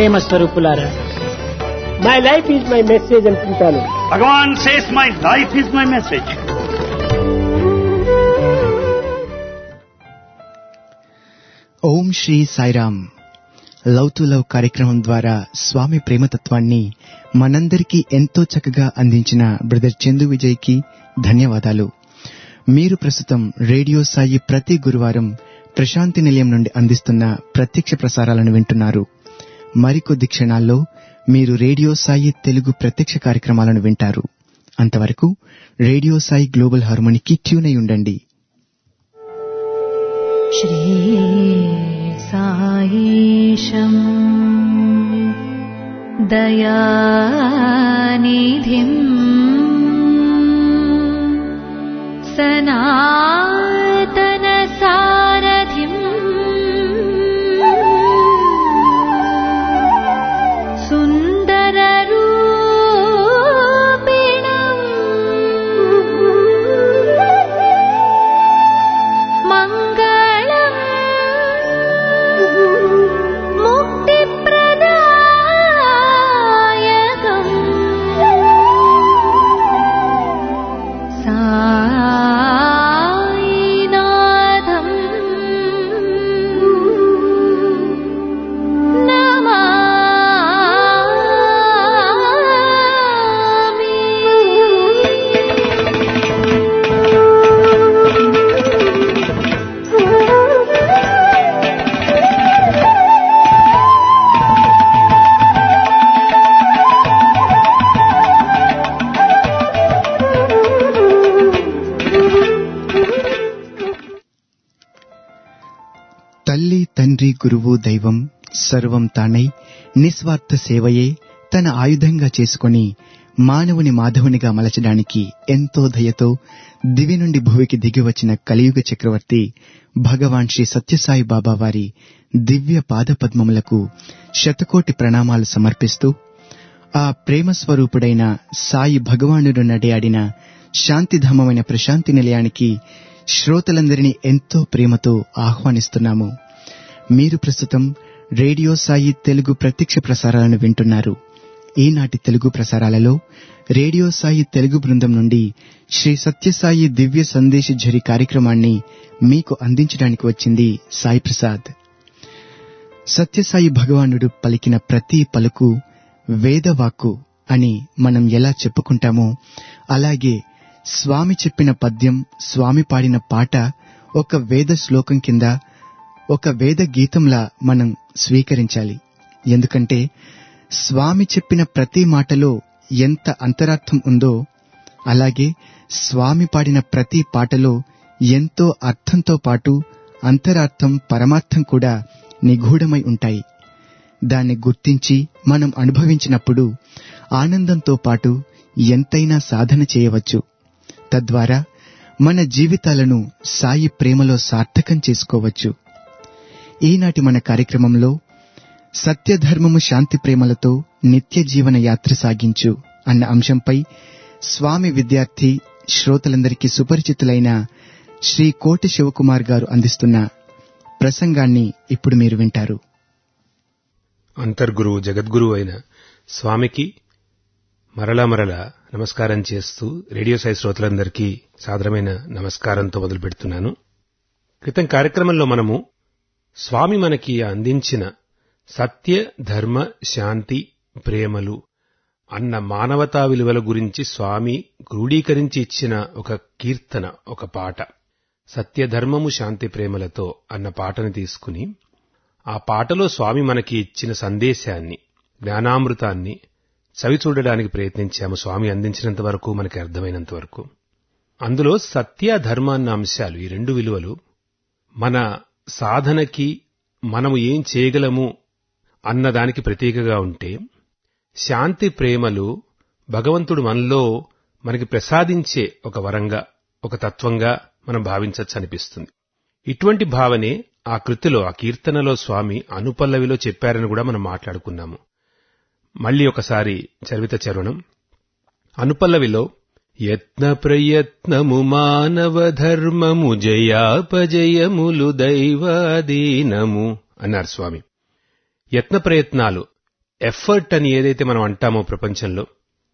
ప్రేమ స్వరూపులారా my life is my message అనుకుంటాను Bhagavan says, My life is my message. ఓం Shri Sairam love to love కార్యక్రమం ద్వారా స్వామి ప్రేమతత్వాన్ని మనందరికీ ఎంతో చక్కగా అందించిన బ్రదర్ చందు విజయ్కి ధన్యవాదాలు మీరు ప్రస్తుతం రేడియో సాయి ప్రతి గురువారం ప్రశాంతి నిలయం నుండి అందిస్తున్న ప్రత్యక్ష ప్రసారాలను వింటున్నారు మరికొద్ది క్షణాల్లో మీరు రేడియో సాయి తెలుగు ప్రత్యక్ష కార్యక్రమాలను వింటారు అంతవరకు రేడియో సాయి గ్లోబల్ హార్మోనికి ట్యూన్ అయి ఉండండి श्रीसायीशम् दयानिधिम् सनातनसारथिम् सुन्दररूपिणम् मङ्गलम् मुक्तिप्रदायकम् सायिनाथम् తల్లి తండ్రి గురువు దైవం సర్వం తానై నిస్వార్థ సేవయే తన ఆయుధంగా చేసుకొని మానవుని మాధవునిగా మలచడానికి ఎంతో దయతో దివి నుండి భువికి దిగివచ్చిన కలియుగ చక్రవర్తి భగవాన్ శ్రీ సత్యసాయి బాబా వారి దివ్య పాదపద్మములకు శతకోటి ప్రణామాలు సమర్పిస్తూ ఆ ప్రేమ స్వరూపుడైన సాయి భగవానుడు నడియాడిన శాంతిధామమైన ప్రశాంతి నిలయానికి శ్రోతలందరినీ ఎంతో ప్రేమతో ఆహ్వానిస్తున్నాము మీరు ప్రస్తుతం రేడియో సాయి తెలుగు ప్రత్యక్ష ప్రసారాలను వింటున్నారు ఈనాటి తెలుగు ప్రసారాలలో రేడియో సాయి తెలుగు బృందం నుండి శ్రీ సత్యసాయి దివ్య సందేశ ఝరి కార్యక్రమాన్ని మీకు అందించడానికి వచ్చింది సాయి ప్రసాద్ సత్యసాయి భగవానుడు పలికిన ప్రతి పలుకు వేదవాక్కు అని మనం ఎలా చెప్పుకుంటామో అలాగే స్వామి చెప్పిన పద్యం స్వామి పాడిన పాట ఒక వేద శ్లోకం కింద ఒక వేద గీతంలా మనం స్వీకరించాలి ఎందుకంటే స్వామి చెప్పిన ప్రతి మాటలో ఎంత అంతరార్థం ఉందో అలాగే స్వామి పాడిన ప్రతి పాటలో ఎంతో అర్థంతో పాటు అంతరార్థం పరమార్థం కూడా నిగూఢమై ఉంటాయి దాన్ని గుర్తించి మనం అనుభవించినప్పుడు ఆనందంతో పాటు ఎంతైనా సాధన చేయవచ్చు తద్వారా మన జీవితాలను సాయి ప్రేమలో సార్థకం చేసుకోవచ్చు ఈనాటి మన కార్యక్రమంలో సత్యధర్మము శాంతి ప్రేమలతో నిత్య జీవన యాత్ర సాగించు అన్న అంశంపై స్వామి విద్యార్థి శ్రోతలందరికీ సుపరిచితులైన శ్రీ కోటి శివకుమార్ గారు అందిస్తున్న ప్రసంగాన్ని ఇప్పుడు మీరు వింటారు అంతర్గురువు జగద్గురువు అయిన స్వామికి మరలా మరలా నమస్కారం చేస్తూ రేడియో సాయి శ్రోతలందరికీ సాదరమైన నమస్కారంతో మొదలు పెడుతున్నాను క్రితం కార్యక్రమంలో మనము స్వామి మనకి అందించిన సత్య ధర్మ శాంతి ప్రేమలు అన్న మానవతా విలువల గురించి స్వామి క్రోడీకరించి ఇచ్చిన ఒక కీర్తన ఒక పాట సత్యధర్మము శాంతి ప్రేమలతో అన్న పాటను తీసుకుని ఆ పాటలో స్వామి మనకి ఇచ్చిన సందేశాన్ని జ్ఞానామృతాన్ని చవి చూడడానికి ప్రయత్నించాము స్వామి అందించినంత వరకు మనకి అర్థమైనంత వరకు అందులో సత్య ధర్మ అన్న అంశాలు ఈ రెండు విలువలు మన సాధనకి మనము ఏం చేయగలము అన్నదానికి ప్రతీకగా ఉంటే శాంతి ప్రేమలు భగవంతుడు మనలో మనకి ప్రసాదించే ఒక వరంగా ఒక తత్వంగా మనం భావించచ్చు అనిపిస్తుంది ఇటువంటి భావనే ఆ కృతిలో ఆ కీర్తనలో స్వామి అనుపల్లవిలో చెప్పారని కూడా మనం మాట్లాడుకున్నాము మళ్ళీ ఒకసారి చరివిత చరణం అనుపల్లవిలో యత్న ప్రయత్నము మానవ ధర్మము జయాపజయములు దైవాధీనము అన్నారు స్వామి యత్న ప్రయత్నాలు ఎఫర్ట్ అని ఏదైతే మనం అంటామో ప్రపంచంలో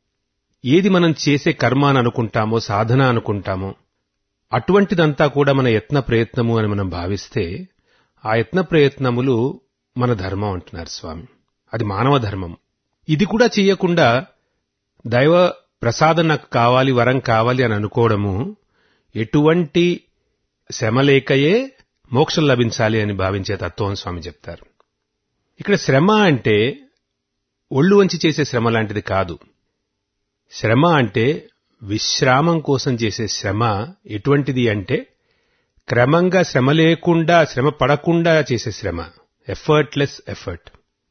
ఏది మనం చేసే కర్మ అని అనుకుంటామో సాధన అనుకుంటామో అటువంటిదంతా కూడా మన యత్న ప్రయత్నము అని మనం భావిస్తే ఆ యత్న ప్రయత్నములు మన ధర్మం అంటున్నారు స్వామి అది మానవ ధర్మం ఇది కూడా చెయ్యకుండా దైవ ప్రసాదం నాకు కావాలి వరం కావాలి అని అనుకోవడము ఎటువంటి శ్రమ లేకయే మోక్షం లభించాలి అని భావించే తత్వం స్వామి చెప్తారు ఇక్కడ శ్రమ అంటే ఒళ్ళు వంచి చేసే శ్రమ లాంటిది కాదు శ్రమ అంటే విశ్రామం కోసం చేసే శ్రమ ఎటువంటిది అంటే క్రమంగా శ్రమ లేకుండా శ్రమ పడకుండా చేసే శ్రమ ఎఫర్ట్లెస్ ఎఫర్ట్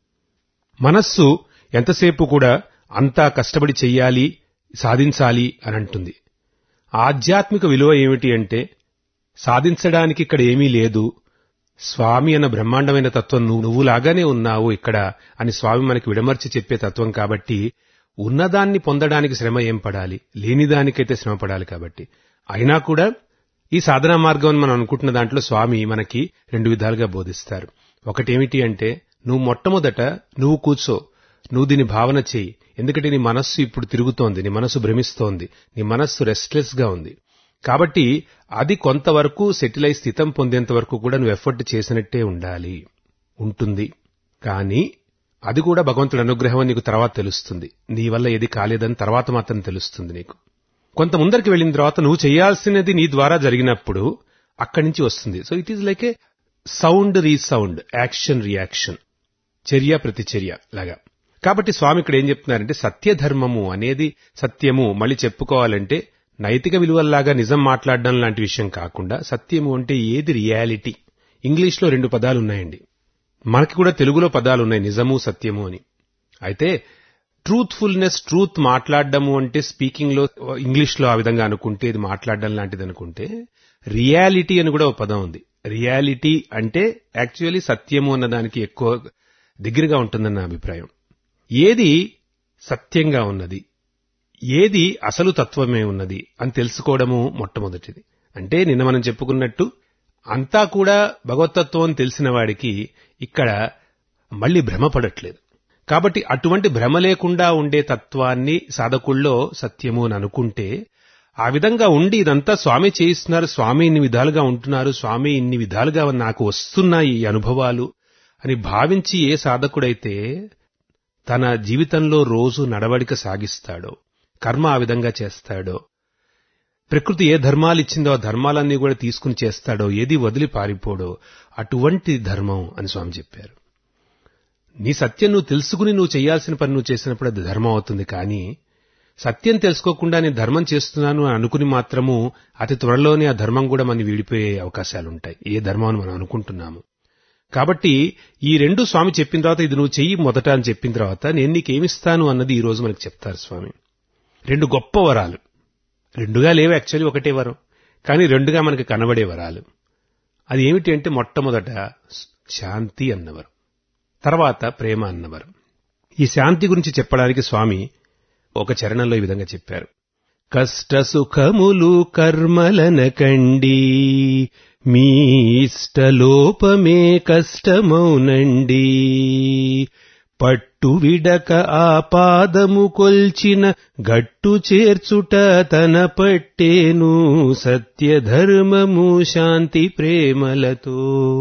మనస్సు ఎంతసేపు కూడా అంతా కష్టపడి చెయ్యాలి సాధించాలి అని అంటుంది ఆధ్యాత్మిక విలువ ఏమిటి అంటే సాధించడానికి ఇక్కడ ఏమీ లేదు స్వామి అన్న బ్రహ్మాండమైన తత్వం నువ్వు నువ్వులాగానే ఉన్నావు ఇక్కడ అని స్వామి మనకి విడమర్చి చెప్పే తత్వం కాబట్టి ఉన్నదాన్ని పొందడానికి శ్రమ ఏం పడాలి లేనిదానికైతే శ్రమ పడాలి కాబట్టి అయినా కూడా ఈ సాధనా మార్గం అని మనం అనుకుంటున్న దాంట్లో స్వామి మనకి రెండు విధాలుగా బోధిస్తారు ఒకటేమిటి అంటే నువ్వు మొట్టమొదట నువ్వు కూర్చో నువ్వు దీని భావన చేయి ఎందుకంటే నీ మనస్సు ఇప్పుడు తిరుగుతోంది నీ మనస్సు భ్రమిస్తోంది నీ మనస్సు రెస్ట్లెస్ గా ఉంది కాబట్టి అది కొంతవరకు సెటిల్ అయి స్థితం పొందేంత వరకు కూడా నువ్వు ఎఫర్ట్ చేసినట్టే ఉండాలి ఉంటుంది కానీ అది కూడా భగవంతుడి అనుగ్రహం అని నీకు తర్వాత తెలుస్తుంది నీ వల్ల ఏది కాలేదని తర్వాత మాత్రం తెలుస్తుంది నీకు కొంత ముందరికి వెళ్ళిన తర్వాత నువ్వు చేయాల్సినది నీ ద్వారా జరిగినప్పుడు అక్కడి నుంచి వస్తుంది so it is like a sound resound action reaction చర్య ప్రతిచర్య లాగా కాబట్టి స్వామి ఇక్కడ ఏం చెప్తున్నారంటే సత్యధర్మము అనేది సత్యము మళ్ళీ చెప్పుకోవాలంటే నైతిక విలువల్లాగా నిజం మాట్లాడడం లాంటి విషయం కాకుండా సత్యము అంటే ఏది రియాలిటీ ఇంగ్లీష్లో రెండు పదాలు ఉన్నాయండి మనకి కూడా తెలుగులో పదాలు ఉన్నాయి నిజము సత్యము అని అయితే ట్రూత్ఫుల్నెస్ ట్రూత్ మాట్లాడడము అంటే స్పీకింగ్ లో ఇంగ్లీష్ లో ఆ విధంగా అనుకుంటే ఇది మాట్లాడడం లాంటిది అనుకుంటే రియాలిటీ అని కూడా ఒక పదం ఉంది రియాలిటీ అంటే యాక్చువల్లీ సత్యము అన్నదానికి ఎక్కువ దగ్గరగా ఉంటుందన్న అభిప్రాయం ఏది సత్యంగా ఉన్నది ఏది అసలు తత్వమే ఉన్నది అని తెలుసుకోవడము మొట్టమొదటిది అంటే నిన్న మనం చెప్పుకున్నట్టు అంతా కూడా భగవతత్వం తెలిసిన వాడికి ఇక్కడ మళ్ళీ భ్రమపడట్లేదు కాబట్టి అటువంటి భ్రమ లేకుండా ఉండే తత్వాన్ని సాధకుల్లో సత్యము అని అనుకుంటే ఆ విధంగా ఉండి ఇదంతా స్వామి చేయిస్తున్నారు స్వామి ఇన్ని విధాలుగా ఉంటున్నారు స్వామి ఇన్ని విధాలుగా నాకు వస్తున్నాయి ఈ అనుభవాలు అని భావించి ఏ సాధకుడైతే తన జీవితంలో రోజు నడవడిక సాగిస్తాడో కర్మ ఆ విధంగా చేస్తాడో ప్రకృతి ఏ ధర్మాలు ఇచ్చిందో ఆ ధర్మాలన్నీ కూడా తీసుకుని చేస్తాడో ఏది వదిలి పారిపోడో అటువంటి ధర్మం అని స్వామి చెప్పారు నీ సత్యం నువ్వు తెలుసుకుని నువ్వు చేయాల్సిన పని నువ్వు చేసినప్పుడు అది ధర్మం అవుతుంది కానీ సత్యం తెలుసుకోకుండా నేను ధర్మం చేస్తున్నాను అని అనుకుని మాత్రము అతి త్వరలోనే ఆ ధర్మం కూడా మన వీడిపోయే అవకాశాలుంటాయి ఏ ధర్మం అని మనం అనుకుంటున్నాము కాబట్టి ఈ రెండు స్వామి చెప్పిన తర్వాత ఇది నువ్వు చెయ్యి మొదట అని చెప్పిన తర్వాత నేను నీకేమిస్తాను అన్నది ఈ రోజు మనకు చెప్తారు స్వామి రెండు గొప్ప వరాలు రెండుగా లేవు యాక్చువల్లీ ఒకటే వరం కానీ రెండుగా మనకి కనబడే వరాలు అది ఏమిటి అంటే మొట్టమొదట శాంతి అన్నవరం తర్వాత ప్రేమ అన్నవరం ఈ శాంతి గురించి చెప్పడానికి స్వామి ఒక చరణంలో ఈ విధంగా చెప్పారు కష్ట సుఖములు కర్మలనకండి మీ ఇష్టలోపమే కష్టమౌనండి పట్టు విడక ఆ పాదము కొల్చిన గట్టు చేర్చుట తన పట్టేను సత్యధర్మము శాంతి ప్రేమలతో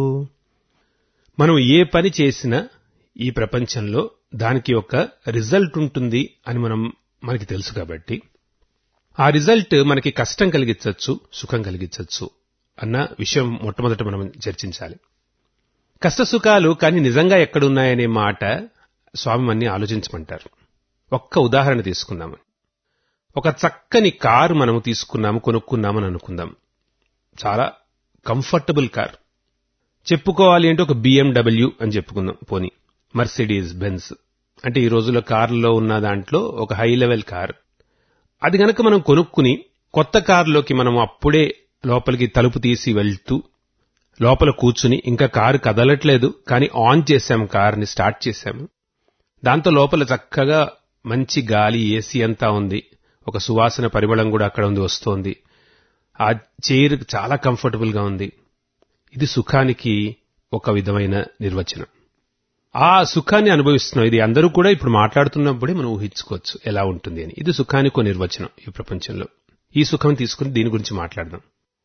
మనం ఏ పని చేసినా ఈ ప్రపంచంలో దానికి ఒక రిజల్ట్ ఉంటుంది అని మనం మనకి తెలుసు కాబట్టి ఆ రిజల్ట్ మనకి కష్టం కలిగించవచ్చు సుఖం కలిగించవచ్చు అన్న విషయం మొట్టమొదట మనం చర్చించాలి కష్ట సుఖాలు కానీ నిజంగా ఎక్కడున్నాయనే మాట స్వామి మన్ని ఆలోచించమంటారు ఒక్క ఉదాహరణ తీసుకుందాము ఒక చక్కని కారు మనము తీసుకున్నాము కొనుక్కున్నామని అనుకుందాం చాలా కంఫర్టబుల్ కార్ చెప్పుకోవాలి అంటే ఒక బిఎండబ్ల్యూ అని చెప్పుకుందాం పోనీ మర్సిడీస్ బెన్స్ అంటే ఈ రోజుల్లో కార్లో ఉన్న దాంట్లో ఒక హై లెవెల్ కార్ అది గనక మనం కొనుక్కుని కొత్త కారులోకి మనం అప్పుడే లోపలికి తలుపు తీసి వెళ్తూ లోపల కూర్చుని ఇంకా కారు కదలట్లేదు కానీ ఆన్ చేశాము కార్ని స్టార్ట్ చేశాము దాంతో లోపల చక్కగా మంచి గాలి ఏసీ అంతా ఉంది ఒక సువాసన పరిమళం కూడా అక్కడ ఉంది వస్తోంది ఆ చైర్ చాలా కంఫర్టబుల్ గా ఉంది ఇది సుఖానికి ఒక విధమైన నిర్వచనం ఆ సుఖాన్ని అనుభవిస్తున్నాం ఇది అందరూ కూడా ఇప్పుడు మాట్లాడుతున్నప్పుడే మనం ఊహించుకోవచ్చు ఎలా ఉంటుంది అని ఇది సుఖానికి ఒక నిర్వచనం ఈ ప్రపంచంలో ఈ సుఖం తీసుకుని దీని గురించి మాట్లాడదాం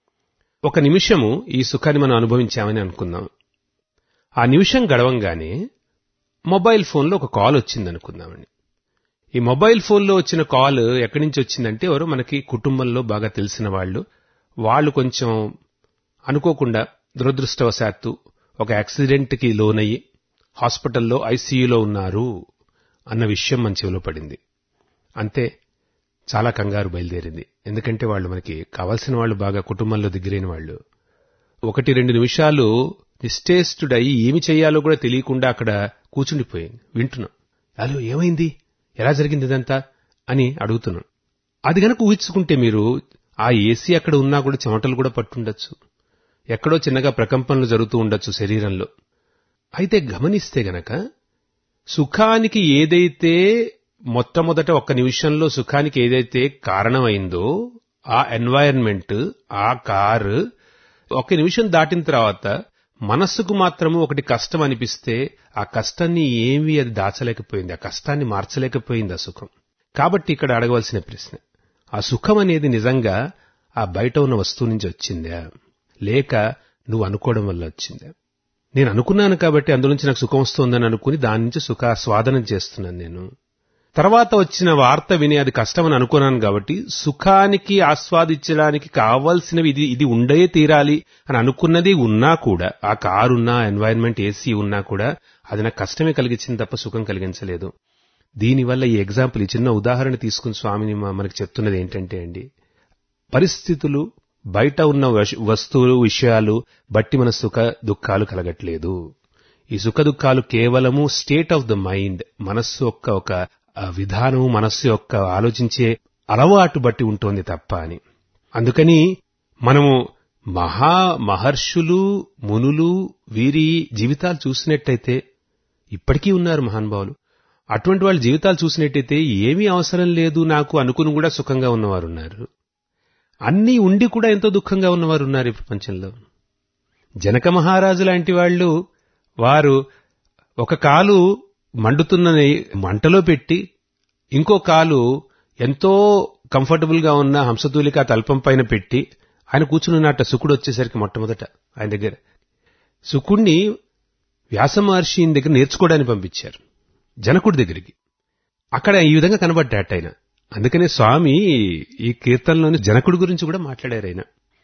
ఒక నిమిషము ఈ సుఖాన్ని మనం అనుభవించామని అనుకుందాం ఆ నిమిషం గడవంగానే మొబైల్ ఫోన్లో ఒక కాల్ వచ్చింది అనుకుందామండి ఈ మొబైల్ ఫోన్లో వచ్చిన కాల్ ఎక్కడి నుంచి వచ్చిందంటే ఎవరో మనకి కుటుంబంలో బాగా తెలిసిన వాళ్ళు వాళ్ళు కొంచెం అనుకోకుండా దురదృష్టవశాత్తు ఒక యాక్సిడెంట్కి లోనయ్యి హాస్పిటల్లో ఐసీయూలో ఉన్నారు అన్న విషయం మన చెవిలో పడింది అంతే చాలా కంగారు బయలుదేరింది ఎందుకంటే వాళ్ళు మనకి కావాల్సిన వాళ్ళు బాగా కుటుంబంలో దగ్గరైన వాళ్ళు ఒకటి రెండు నిమిషాలు నిశ్చేష్టుడు అయి ఏమి చేయాలో కూడా తెలియకుండా అక్కడ కూర్చుండిపోయింది వింటున్నాం అలో ఏమైంది ఎలా జరిగింది ఇదంతా అని అడుగుతున్నాం అది గనక ఊహించుకుంటే మీరు ఆ ఏసీ అక్కడ ఉన్నా కూడా చెమటలు కూడా పట్టుండొచ్చు ఎక్కడో చిన్నగా ప్రకంపనలు జరుగుతూ ఉండొచ్చు శరీరంలో అయితే గమనిస్తే గనక సుఖానికి ఏదైతే మొట్టమొదట ఒక్క నిమిషంలో సుఖానికి ఏదైతే కారణమైందో ఆ ఎన్వైరన్మెంట్ ఆ కారు ఒక నిమిషం దాటిన తర్వాత మనస్సుకు మాత్రము ఒకటి కష్టం అనిపిస్తే ఆ కష్టాన్ని ఏమీ అది దాచలేకపోయింది ఆ కష్టాన్ని మార్చలేకపోయింది ఆ సుఖం కాబట్టి ఇక్కడ అడగవలసిన ప్రశ్న ఆ సుఖం అనేది నిజంగా ఆ బయట ఉన్న వస్తువు నుంచి వచ్చిందా లేక నువ్వు అనుకోవడం వల్ల వచ్చిందా నేను అనుకున్నాను కాబట్టి అందులోంచి నాకు సుఖం వస్తుందని అనుకుని దాని నుంచి సుఖ స్వాదనం చేస్తున్నాను నేను తర్వాత వచ్చిన వార్త విని అది కష్టమని అనుకున్నాను కాబట్టి సుఖానికి ఆస్వాదించడానికి కావాల్సినవి ఇది ఇది ఉండే తీరాలి అని అనుకున్నది ఉన్నా కూడా ఆ కారు ఉన్నా ఎన్వైరన్మెంట్ ఏసీ ఉన్నా కూడా అది నాకు కష్టమే కలిగించింది తప్ప సుఖం కలిగించలేదు దీనివల్ల ఈ ఎగ్జాంపుల్ ఈ చిన్న ఉదాహరణ తీసుకుని స్వామిని మా- మనకి చెప్తున్నది ఏంటంటే అండి పరిస్థితులు బయట ఉన్న వశ- వస్తువులు విషయాలు బట్టి మన సుఖ దుఃఖాలు కలగట్లేదు ఈ సుఖ దుఃఖాలు కేవలము స్టేట్ ఆఫ్ ద మైండ్ మనస్సు యొక్క ఒక ఆ, విధానము మనస్సు యొక్క ఆలోచించే అలవాటు బట్టి ఉంటుంది తప్ప అని అందుకని మనము మహా మహర్షులు మునులు వీరి జీవితాలు చూసినట్టయితే ఇప్పటికీ ఉన్నారు మహానుభావులు అటువంటి వాళ్ళ జీవితాలు చూసినట్టయితే ఏమీ అవసరం లేదు నాకు అనుకుని కూడా సుఖంగా ఉన్నవారు ఉన్నారు అన్నీ ఉండి కూడా ఎంతో దుఃఖంగా ఉన్నవారు ఉన్నారు ఈ ప్రపంచంలో జనక మహారాజు లాంటి వాళ్ళు వారు ఒక కాలు మండుతున్న నెయ్యి- మంటలో పెట్టి ఇంకో కాలు ఎంతో కంఫర్టబుల్ గా ఉన్న హంసతూలిక తల్పం పైన పెట్టి ఆయన కూర్చున్నట్ట శుకుడు వచ్చేసరికి మొట్టమొదట ఆయన దగ్గర శుకుణ్ణి వ్యాస మహర్షి దగ్గర నేర్చుకోవడానికి పంపించారు జనకుడి దగ్గరికి అక్కడ ఈ విధంగా కనబడ్డాట ఆయన అందుకనే స్వామి ఈ కీర్తనలోని జనకుడి గురించి కూడా మాట్లాడారు ఆయన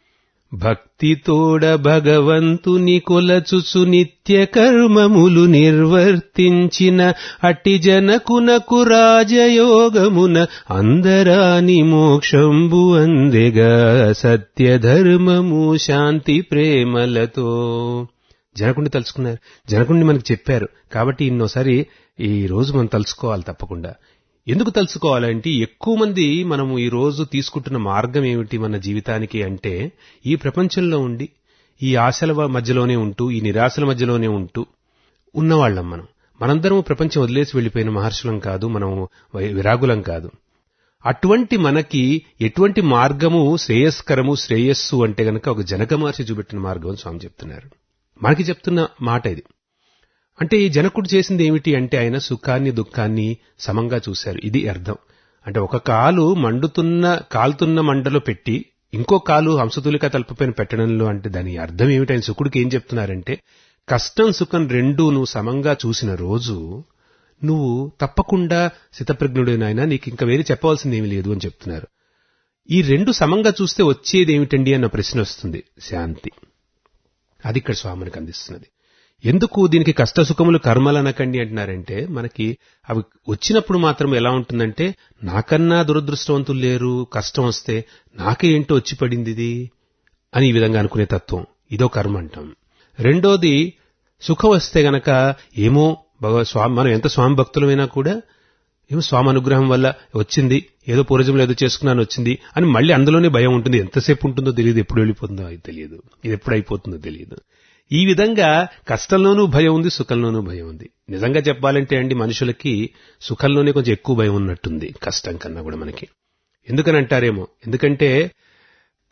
భక్తితోడ భగవంతుని కొలచుచు నిత్య కర్మములు నిర్వర్తించిన అట్టి జనకునకు రాజయోగమున అందరాని మోక్షంబు అందెగా సత్య ధర్మము శాంతి ప్రేమలతో జనకుడిని తలుచుకున్నారు జనకుడిని మనకు చెప్పారు కాబట్టి ఇన్నోసారి ఈ రోజు మనం తలుచుకోవాలి తప్పకుండా ఎందుకు తలుచుకోవాలంటే ఎక్కువ మంది మనము ఈ రోజు తీసుకుంటున్న మార్గం ఏమిటి మన జీవితానికి అంటే ఈ ప్రపంచంలో ఉండి ఈ ఆశల వ- మధ్యలోనే ఉంటూ ఈ నిరాశల మధ్యలోనే ఉంటూ ఉన్నవాళ్ళం మనం మనందరం ప్రపంచం వదిలేసి వెళ్ళిపోయిన మహర్షులం కాదు మనం వై- విరాగులం కాదు అటువంటి మనకి ఎటువంటి మార్గము శ్రేయస్కరము శ్రేయస్సు అంటే గనక ఒక జనక మహర్షి చూపెట్టిన మార్గం అని స్వామి చెప్తున్నారు మనకి చెప్తున్న మాట ఇది అంటే ఈ జనకుడు చేసింది ఏమిటి అంటే ఆయన సుఖాన్ని దుఃఖాన్ని సమంగా చూశారు ఇది అర్థం అంటే ఒక కాలు మండుతున్న కాలుతున్న మంటలో పెట్టి ఇంకో కాలు హంసతులిక తలుపుపైన పెట్టడంలో అంటే దాని అర్థం ఏమిటి ఆయన సుఖుడికి ఏం చెప్తున్నారంటే కష్టం సుఖం రెండూ నువ్వు సమంగా చూసిన రోజు నువ్వు తప్పకుండా స్థితప్రజ్ఞుడైనా నీకు ఇంకా వేరే చెప్పవలసింది ఏమీ లేదు అని చెప్తున్నారు ఈ రెండు సమంగా చూస్తే వచ్చేది ఏమిటండి అన్న ప్రశ్న వస్తుంది శాంతి అది ఇక్కడ స్వామినికి అందిస్తున్నది ఎందుకు దీనికి కష్ట సుఖములు కర్మలు అనకండి అంటున్నారంటే మనకి అవి వచ్చినప్పుడు మాత్రం ఎలా ఉంటుందంటే నాకన్నా దురదృష్టవంతులు లేరు కష్టం వస్తే నాకే ఏంటో వచ్చి పడింది ఇది అని ఈ విధంగా అనుకునే తత్వం ఇదో కర్మ అంటాం రెండోది సుఖం వస్తే గనక ఏమో భగవ స్వామి మనం ఎంత స్వామి భక్తులమైనా కూడా ఏమో స్వామి అనుగ్రహం వల్ల వచ్చింది ఏదో పూర్వజంలో ఏదో చేసుకున్నాను వచ్చింది అని మళ్ళీ అందులోనే భయం ఉంటుంది ఎంతసేపు ఉంటుందో తెలియదు ఎప్పుడు వెళ్ళిపోతుందో అది తెలియదు ఇది ఎప్పుడు అయిపోతుందో తెలియదు ఈ విధంగా కష్టంలోనూ భయం ఉంది సుఖంలోనూ భయం ఉంది నిజంగా చెప్పాలంటే అండి మనుషులకి సుఖంలోనే కొంచెం ఎక్కువ భయం ఉన్నట్టుంది కష్టం కన్నా కూడా మనకి ఎందుకని అంటారేమో ఎందుకంటే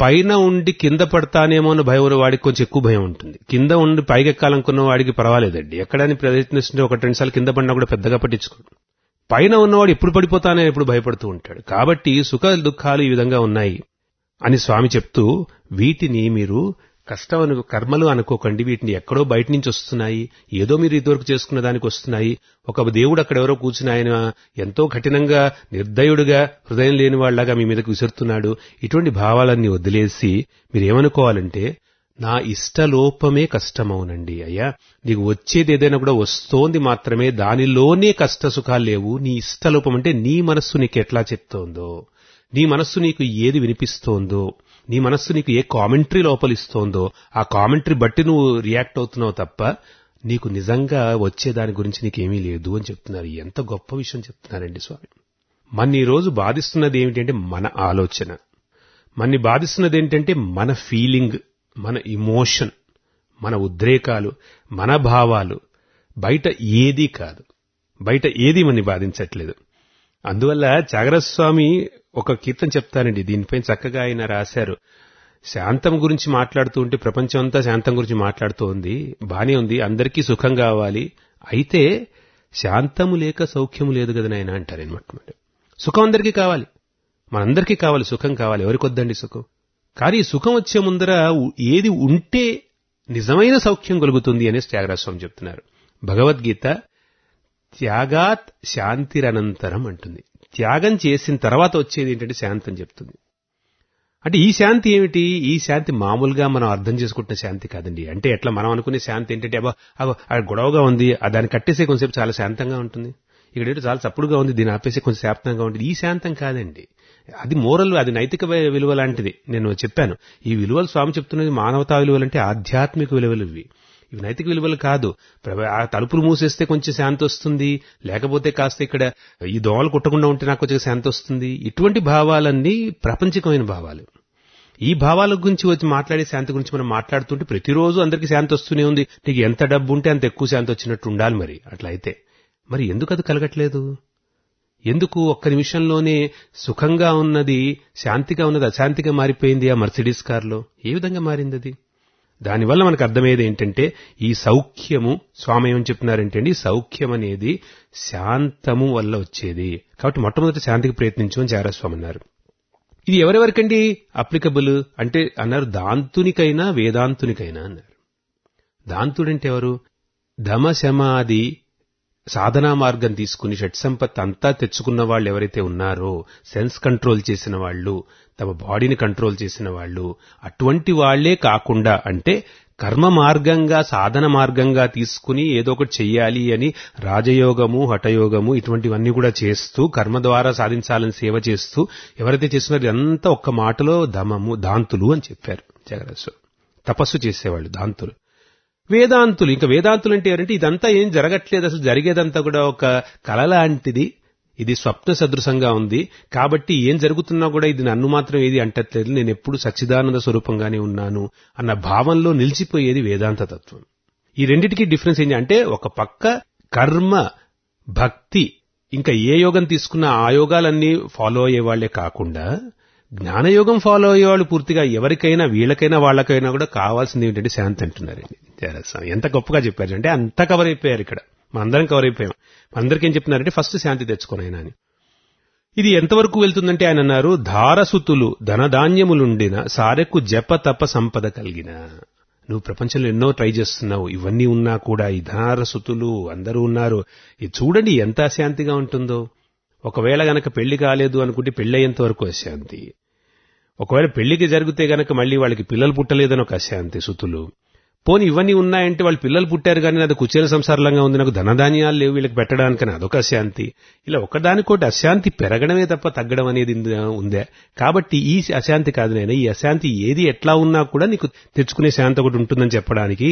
పైన ఉండి కింద పడతానేమో అని భయం ఉన్న వాడికి కొంచెం ఎక్కువ భయం ఉంటుంది కింద ఉండి పైకి ఎక్కాలనుకున్న వాడికి పర్వాలేదండి ఎక్కడని ప్రయత్నిస్తుంటే ఒక రెండు సార్లు కింద పడినా కూడా పెద్దగా పట్టించుకోడు పైన ఉన్నవాడు ఎప్పుడు పడిపోతానే ఎప్పుడు భయపడుతూ ఉంటాడు కాబట్టి సుఖ దుఃఖాలు ఈ విధంగా ఉన్నాయి అని స్వామి చెప్తూ వీటిని మీరు కష్టం అను కర్మలు అనుకోకండి వీటిని ఎక్కడో బయట నుంచి వస్తున్నాయి ఏదో మీరు ఇదివరకు చేసుకున్న దానికి వస్తున్నాయి ఒక దేవుడు అక్కడ ఎవరో కూర్చుని ఆయన ఎంతో కఠినంగా నిర్దయుడుగా హృదయం లేని వాళ్ళగా మీ మీదకి విసురుతున్నాడు ఇటువంటి భావాలన్నీ వదిలేసి మీరు ఏమనుకోవాలంటే నా ఇష్టలోపమే కష్టమవునండి అయ్యా నీకు వచ్చేది ఏదైనా కూడా వస్తోంది మాత్రమే దానిలోనే కష్ట సుఖాలు లేవు నీ ఇష్టలోపం అంటే నీ మనస్సు నీకు ఎట్లా చెప్తోందో నీ మనస్సు నీకు ఏది వినిపిస్తోందో నీ మనస్సు నీకు ఏ కామెంటరీ లోపలిస్తోందో ఆ కామెంటరీ బట్టి నువ్వు రియాక్ట్ అవుతున్నావు తప్ప నీకు నిజంగా వచ్చే దాని గురించి నీకేమీ లేదు అని చెప్తున్నారు ఎంత గొప్ప విషయం చెప్తున్నారండి స్వామి మన ఈ రోజు బాధిస్తున్నది ఏమిటంటే మన ఆలోచన మన్ని బాధిస్తున్నది ఏంటంటే మన ఫీలింగ్ మన ఇమోషన్ మన ఉద్రేకాలు మన భావాలు బయట ఏదీ కాదు బయట ఏది మనని బాధించట్లేదు అందువల్ల చాగరస్వామి ఒక కీర్తన చెప్తానండి దీనిపై చక్కగా ఆయన రాశారు శాంతం గురించి మాట్లాడుతూ ఉంటే ప్రపంచం అంతా శాంతం గురించి మాట్లాడుతూ ఉంది బానే ఉంది అందరికీ సుఖం కావాలి అయితే శాంతము లేక సౌఖ్యము లేదు కదా నాయన అంటారనమాట సుఖం అందరికీ కావాలి మనందరికీ కావాలి సుఖం కావాలి ఎవరికొద్దండి సుఖం కానీ ఈ సుఖం వచ్చే ముందర ఏది ఉంటే నిజమైన సౌఖ్యం కలుగుతుంది అనేసి త్యాగరాజస్వామి చెప్తున్నారు భగవద్గీత త్యాగాత్ శాంతిరనంతరం అంటుంది త్యాగం చేసిన తర్వాత వచ్చేది ఏంటంటే శాంతి అని చెప్తుంది అంటే ఈ శాంతి ఏమిటి ఈ శాంతి మామూలుగా మనం అర్థం చేసుకుంటున్న శాంతి కాదండి అంటే ఎట్లా మనం అనుకునే శాంతి ఏంటంటే అబ్బా అబ్బా అది గొడవగా ఉంది ఆ దాన్ని కట్టేసే కొంచెంసేపు చాలా శాంతంగా ఉంటుంది ఇక్కడ ఏంటో చాలా చప్పుడుగా ఉంది దీన్ని ఆపేసే కొంచెం శాంతంగా ఉంటుంది ఈ శాంతం కాదండి అది మోరల్ అది నైతిక విలువ లాంటిది నేను చెప్పాను ఈ విలువలు స్వామి చెప్తున్నది మానవతా విలువలు అంటే ఆధ్యాత్మిక విలువలు ఇవి ఇవి నైతిక విలువలు కాదు ఆ తలుపులు మూసేస్తే కొంచెం శాంతి వస్తుంది లేకపోతే కాస్త ఇక్కడ ఈ దోమలు కుట్టకుండా ఉంటే నాకు కొంచెం శాంతి వస్తుంది ఇటువంటి భావాలన్నీ ప్రాపంచికమైన భావాలు ఈ భావాల గురించి వచ్చి మాట్లాడే శాంతి గురించి మనం మాట్లాడుతుంటే ప్రతిరోజు అందరికీ శాంతి వస్తూనే ఉంది నీకు ఎంత డబ్బు ఉంటే అంత ఎక్కువ శాంతి వచ్చినట్టు ఉండాలి మరి అట్లా అయితే మరి ఎందుకు అది కలగట్లేదు ఎందుకు ఒక్క నిమిషంలోనే సుఖంగా ఉన్నది శాంతిగా ఉన్నది అశాంతిగా మారిపోయింది ఆ మర్సిడీస్ కార్లో ఏ విధంగా మారింది అది దానివల్ల మనకు అర్థమయ్యేది ఏంటంటే ఈ సౌఖ్యము స్వామి ఏమని చెప్తున్నారంటే అండి సౌఖ్యం అనేది శాంతము వల్ల వచ్చేది కాబట్టి మొట్టమొదటి శాంతికి ప్రయత్నించమని చారాస్వామి అన్నారు ఇది ఎవరెవరికండి అప్లికబుల్ అంటే అన్నారు దాంతునికైనా వేదాంతునికైనా అన్నారు దాంతుడంటే ఎవరు ధమశమాది సాధనా మార్గం తీసుకుని షట్సంపత్ అంతా తెచ్చుకున్న వాళ్ళు ఎవరైతే ఉన్నారో సెన్స్ కంట్రోల్ చేసిన వాళ్ళు తమ బాడీని కంట్రోల్ చేసిన వాళ్ళు అటువంటి వాళ్లే కాకుండా అంటే కర్మ మార్గంగా సాధన మార్గంగా తీసుకుని ఏదో ఒకటి చెయ్యాలి అని రాజయోగము హఠయోగము ఇటువంటివన్నీ కూడా చేస్తూ కర్మ ద్వారా సాధించాలని సేవ చేస్తూ ఎవరైతే చేస్తున్నారో ఇదంతా ఒక్క మాటలో దమము దాంతులు అని చెప్పారు జగరస్వామి తపస్సు చేసేవాళ్ళు దాంతులు వేదాంతులు ఇంకా వేదాంతులు అంటే ఎవరంటే ఇదంతా ఏం జరగట్లేదు అసలు జరిగేదంతా కూడా ఒక కళ లాంటిది ఇది స్వప్న సదృశంగా ఉంది కాబట్టి ఏం జరుగుతున్నా కూడా ఇది నన్ను మాత్రం ఏది అంటట్లేదు నేను ఎప్పుడు సచ్చిదానంద స్వరూపంగానే ఉన్నాను అన్న భావంలో నిలిచిపోయేది వేదాంత తత్వం ఈ రెండిటికి డిఫరెన్స్ ఏంటి అంటే ఒక పక్క కర్మ భక్తి ఇంకా ఏ యోగం తీసుకున్నా ఆ యోగాలన్నీ ఫాలో అయ్యే వాళ్లే కాకుండా జ్ఞానయోగం ఫాలో అయ్యేవాళ్ళు పూర్తిగా ఎవరికైనా వీళ్ళకైనా వాళ్ళకైనా కూడా కావాల్సింది ఏంటంటే శాంతి అంటున్నారండి చారాస్వామి ఎంత గొప్పగా చెప్పారు అంటే అంతా కవర్ అయిపోయారు ఇక్కడ మనందరం కవర్ అయిపోయాం మనందరికీ ఏం చెప్తున్నారంటే ఫస్ట్ శాంతి తెచ్చుకోనైనా అని ఇది ఎంతవరకు వెళ్తుందంటే ఆయన అన్నారు ధారసుతులు ధనధాన్యములుండిన సారెకు జప తప సంపద కలిగిన నువ్వు ప్రపంచంలో ఎన్నో ట్రై చేస్తున్నావు ఇవన్నీ ఉన్నా కూడా ఈ ధారసుతులు అందరూ ఉన్నారు ఇది చూడండి ఎంత అశాంతిగా ఉంటుందో ఒకవేళ గనక పెళ్లి కాలేదు అనుకుంటే పెళ్ళయ్యేంత వరకు అశాంతి ఒకవేళ పెళ్లికి జరిగితే గనక మళ్ళీ వాళ్ళకి పిల్లలు పుట్టలేదని ఒక అశాంతి సుతులు పోని ఇవన్నీ ఉన్నాయంటే వాళ్ళు పిల్లలు పుట్టారు కానీ అది కుచేల సంసారంగా ఉంది నాకు ధనధాన్యాలు లేవు వీళ్ళకి పెట్టడానికని అదొక అశాంతి ఇలా ఒకదానికోటి అశాంతి పెరగడమే తప్ప తగ్గడం అనేది ఉందే కాబట్టి ఈ అశాంతి కాదు నేను ఈ అశాంతి ఏది ఎట్లా ఉన్నా కూడా నీకు తెచ్చుకునే శాంతి ఒకటి ఉంటుందని చెప్పడానికి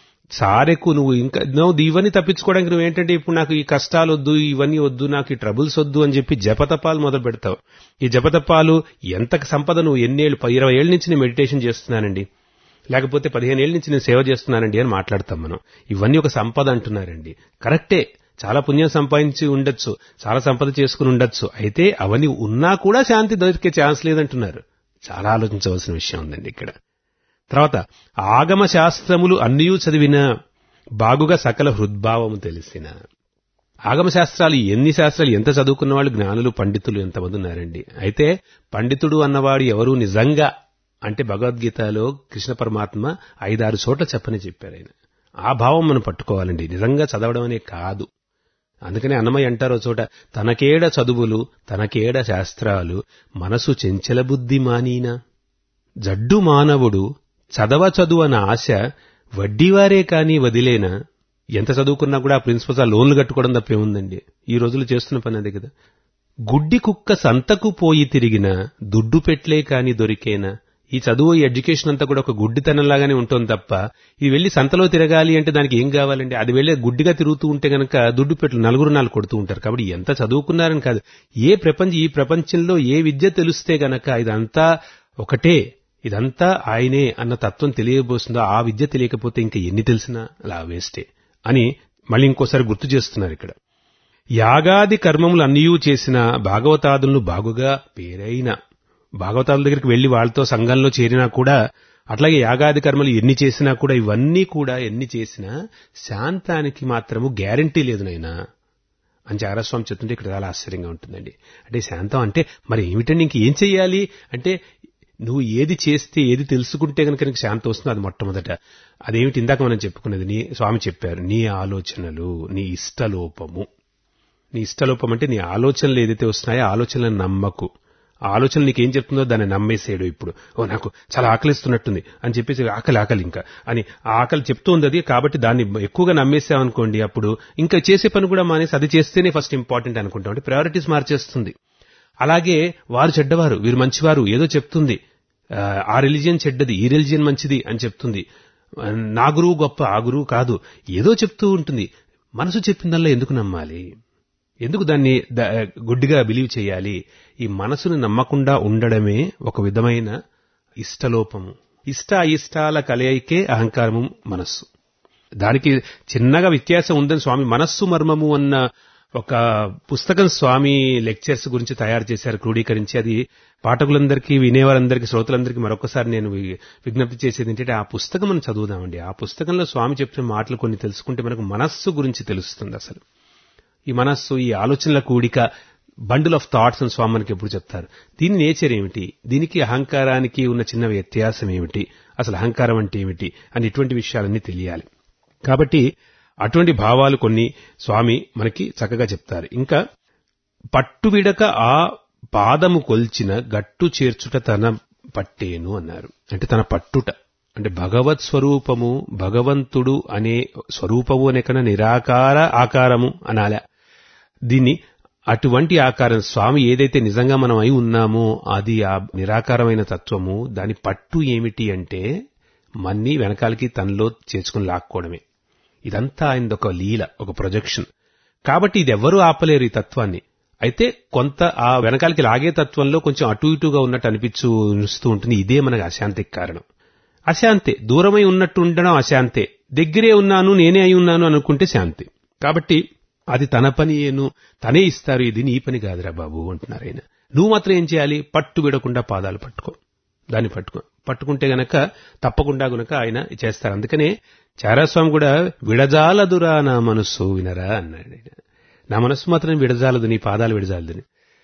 సారెకు నువ్వు ఇంకా నువ్వు ఇవన్నీ తప్పించుకోవడానికి నువ్వు ఏంటంటే ఇప్పుడు నాకు ఈ కష్టాలు వద్దు ఇవన్నీ వద్దు నాకు ఈ ట్రబుల్స్ వద్దు అని చెప్పి జపతపాలు మొదలు పెడతావు ఈ జపతపాలు ఎంత సంపద నువ్వు ఎన్నేళ్ళు ఇరవై ఏళ్ళ నుంచి నేను మెడిటేషన్ చేస్తున్నానండి లేకపోతే పదిహేను ఏళ్ళ నుంచి నేను సేవ చేస్తున్నానండి అని మాట్లాడతాం మనం ఇవన్నీ ఒక సంపద అంటున్నారండి కరెక్టే చాలా పుణ్యం సంపాదించి ఉండొచ్చు చాలా సంపద చేసుకుని ఉండొచ్చు అయితే అవన్నీ ఉన్నా కూడా శాంతి దొరికే ఛాన్స్ లేదంటున్నారు చాలా ఆలోచించవలసిన విషయం ఉందండి ఇక్కడ తర్వాత ఆగమ శాస్త్రములు అన్నీ చదివిన బాగుగా సకల హృద్భావము తెలిసిన ఆగమ శాస్త్రాలు ఎన్ని శాస్త్రాలు ఎంత చదువుకున్న వాళ్ళు జ్ఞానులు పండితులు ఎంతమంది ఉన్నారండి అయితే పండితుడు అన్నవాడు ఎవరు నిజంగా అంటే భగవద్గీతలో కృష్ణ పరమాత్మ ఐదారు చోట్ల చెప్పని చెప్పారు ఆయన ఆ భావం మనం పట్టుకోవాలండి నిజంగా చదవడం అనే కాదు అందుకనే అన్నమయ్య అంటారో చోట తనకేడ చదువులు తనకేడ శాస్త్రాలు మనసు చెంచల బుద్ధి మానీనా జడ్డు మానవుడు చదవ చదువన ఆశ వడ్డీవారే కాని వదిలేనా ఎంత చదువుకున్నా కూడా ఆ ప్రిన్సిపల్స్ ఆ లోన్లు కట్టుకోవడం తప్పేముందండి ఈ రోజులు చేస్తున్న పని అదే కదా గుడ్డి కుక్క సంతకు పోయి తిరిగిన దుడ్డు పెట్లే కాని దొరికేనా ఈ చదువు ఈ ఎడ్యుకేషన్ అంతా కూడా ఒక గుడ్డితనంలాగానే ఉంటుంది తప్ప ఇది వెళ్లి సంతలో తిరగాలి అంటే దానికి ఏం కావాలండి అది వెళ్ళి గుడ్డిగా తిరుగుతూ ఉంటే గనక దుడ్డు పెట్లు నలుగురు నాలుగు కొడుతూ ఉంటారు కాబట్టి ఎంత చదువుకున్నారని కాదు ఏ ప్రపంచం ఈ ప్రపంచంలో ఏ విద్య తెలిస్తే గనక ఇదంతా ఒకటే ఇదంతా ఆయనే అన్న తత్వం తెలియబోస్తుందో ఆ విద్య తెలియకపోతే ఇంకా ఎన్ని తెలిసినా అలా వేస్టే అని మళ్ళీ ఇంకోసారి గుర్తు చేస్తున్నారు ఇక్కడ యాగాది కర్మములు అన్నయూ చేసిన భాగవతాదులను బాగుగా పేరైన భాగవతాదుల దగ్గరికి వెళ్లి వాళ్ళతో సంఘంలో చేరినా కూడా అట్లాగే యాగాది కర్మలు ఎన్ని చేసినా కూడా ఇవన్నీ కూడా ఎన్ని చేసినా శాంతానికి మాత్రము గ్యారంటీ లేదు నైనా అని చారస్వామి చెప్తుంటే ఇక్కడ చాలా ఆశ్చర్యంగా ఉంటుందండి అంటే శాంతం అంటే మరి ఏమిటండి ఇంక ఏం చెయ్యాలి అంటే నువ్వు ఏది చేస్తే ఏది తెలుసుకుంటే కనుక నీకు శాంతం వస్తుందో అది మొట్టమొదట అదేమిటి ఇందాక మనం చెప్పుకున్నది నీ స్వామి చెప్పారు నీ ఆలోచనలు నీ ఇష్టలోపము నీ ఇష్టలోపం అంటే నీ ఆలోచనలు ఏదైతే వస్తున్నాయో ఆలోచనలను నమ్మకు ఆ ఆలోచన నీకేం చెప్తుందో దాన్ని నమ్మేసేయడు ఇప్పుడు ఓ నాకు చాలా ఆకలిస్తున్నట్టుంది అని చెప్పేసి ఆకలి ఆకలి ఇంకా అని ఆ ఆకలి చెప్తోంది అది కాబట్టి దాన్ని ఎక్కువగా నమ్మేసామనుకోండి అప్పుడు ఇంకా చేసే పని కూడా మానేసి అది చేస్తేనే ఫస్ట్ ఇంపార్టెంట్ అనుకుంటాం అంటే ప్రయారిటీస్ మార్చేస్తుంది అలాగే వారు చెడ్డవారు వీరు మంచివారు ఏదో చెప్తుంది ఆ రిలిజియన్ చెడ్డది ఈ రిలిజియన్ మంచిది అని చెప్తుంది నా గురువు గొప్ప ఆ గురువు కాదు ఏదో చెప్తూ ఉంటుంది మనసు చెప్పిందల్లా ఎందుకు నమ్మాలి ఎందుకు దాన్ని గుడ్డిగా బిలీవ్ చేయాలి ఈ మనసును నమ్మకుండా ఉండడమే ఒక విధమైన ఇష్టలోపము ఇష్ట ఇష్టాల కలయికే అహంకారము మనస్సు దానికి చిన్నగా వ్యత్యాసం ఉందని స్వామి మనస్సు మర్మము అన్న ఒక పుస్తకం స్వామి లెక్చర్స్ గురించి తయారు చేశారు క్రోడీకరించి అది పాఠకులందరికీ వినేవారందరికీ శ్రోతలందరికీ మరొకసారి నేను విజ్ఞప్తి చేసేది ఏంటంటే ఆ పుస్తకం మనం చదువుదామండి ఆ పుస్తకంలో స్వామి చెప్పిన మాటలు కొన్ని తెలుసుకుంటే మనకు మనస్సు గురించి తెలుస్తుంది అసలు ఈ మనస్సు ఈ ఆలోచనల కూడిక బండిల్ ఆఫ్ థాట్స్ అని స్వామి మనకి ఎప్పుడు చెప్తారు దీని నేచర్ ఏమిటి దీనికి అహంకారానికి ఉన్న చిన్న వ్యత్యాసం ఏమిటి అసలు అహంకారం అంటే ఏమిటి అని ఇటువంటి విషయాలన్నీ తెలియాలి కాబట్టి అటువంటి భావాలు కొన్ని స్వామి మనకి చక్కగా చెప్తారు ఇంకా పట్టువిడక ఆ పాదము కొల్చిన గట్టు చేర్చుట తన పట్టేను అన్నారు అంటే తన పట్టుట అంటే భగవత్ స్వరూపము భగవంతుడు అనే స్వరూపము అనే కన్నా నిరాకార ఆకారము అనాల దీన్ని అటువంటి ఆకారం స్వామి ఏదైతే నిజంగా మనం అయి ఉన్నామో అది ఆ నిరాకారమైన తత్వము దాని పట్టు ఏమిటి అంటే మన్ని వెనకాలకి తనలో చేర్చుకుని లాక్కోవడమే ఇదంతా ఆయన ఒక లీల ఒక ప్రొజెక్షన్ కాబట్టి ఇది ఎవ్వరూ ఆపలేరు ఈ తత్వాన్ని అయితే కొంత ఆ వెనకాలకి లాగే తత్వంలో కొంచెం అటు ఇటుగా ఉన్నట్టు అనిపించుస్తూ ఉంటుంది ఇదే మనకు అశాంతికి కారణం అశాంతే దూరమై ఉన్నట్టు ఉండడం అశాంతే దగ్గరే ఉన్నాను నేనే అయి ఉన్నాను అనుకుంటే శాంతి కాబట్టి అది తన పని ఏను తనే ఇస్తారు ఇది నీ పని కాదురా బాబు అంటున్నారు ఆయన నువ్వు మాత్రం ఏం చేయాలి పట్టు విడకుండా పాదాలు పట్టుకో దాన్ని పట్టుకో పట్టుకుంటే గనక తప్పకుండా గనక ఆయన చేస్తారు అందుకనే చారాస్వామి కూడా విడజాలదురా నా మనస్సు వినరా అన్నాడు నా మనస్సు మాత్రం విడజాలదు నీ పాదాలు విడజాలదని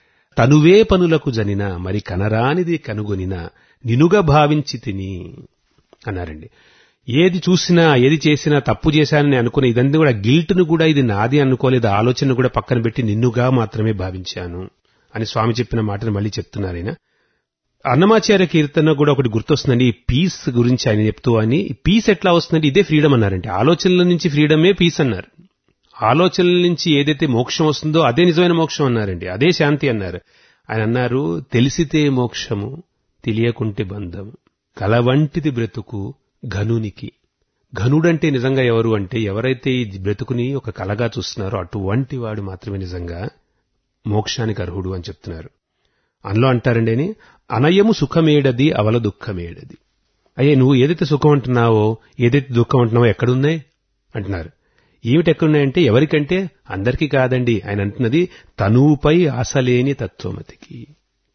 తనువే పనులకు జనిన మరి కనరానిది కనుగొనిన నినుగా భావించి తిని అన్నారండి ఏది చూసినా ఏది చేసినా తప్పు చేశానని అనుకునే ఇదంతా కూడా గిల్ట్ను కూడా ఇది నాది అనుకోలేదు ఆలోచన కూడా పక్కన పెట్టి నిన్నుగా మాత్రమే భావించాను అని స్వామి చెప్పిన మాటను మళ్ళీ చెప్తున్నారు ఆయన అన్నమాచార్య కీర్తన కూడా ఒకటి గుర్తొస్తుందండి ఈ పీస్ గురించి ఆయన చెప్తూ అని పీస్ ఎట్లా వస్తుందంటే ఇదే ఫ్రీడమ్ అన్నారంటే ఆలోచనల నుంచి ఫ్రీడమే పీస్ అన్నారు ఆలోచనల నుంచి ఏదైతే మోక్షం వస్తుందో అదే నిజమైన మోక్షం అన్నారండి అదే శాంతి అన్నారు ఆయన అన్నారు తెలిసితే మోక్షము తెలియకుంటే బంధం కలవంటిది బ్రతుకు ఘనునికి ఘనుడంటే నిజంగా ఎవరు అంటే ఎవరైతే ఈ బ్రతుకుని ఒక కలగా చూస్తున్నారో అటువంటి వాడు మాత్రమే నిజంగా మోక్షానికి అర్హుడు అని చెప్తున్నారు అందులో అంటారండి అని అనయము సుఖమేడది అవల దుఃఖమేడది అయ్యే నువ్వు ఏదైతే సుఖం అంటున్నావో ఏదైతే దుఃఖం అంటున్నావో ఎక్కడున్నాయి అంటున్నారు ఏమిటి ఎక్కడున్నాయంటే ఎవరికంటే అందరికీ కాదండి ఆయన అంటున్నది తనువుపై ఆశలేని తత్వమతికి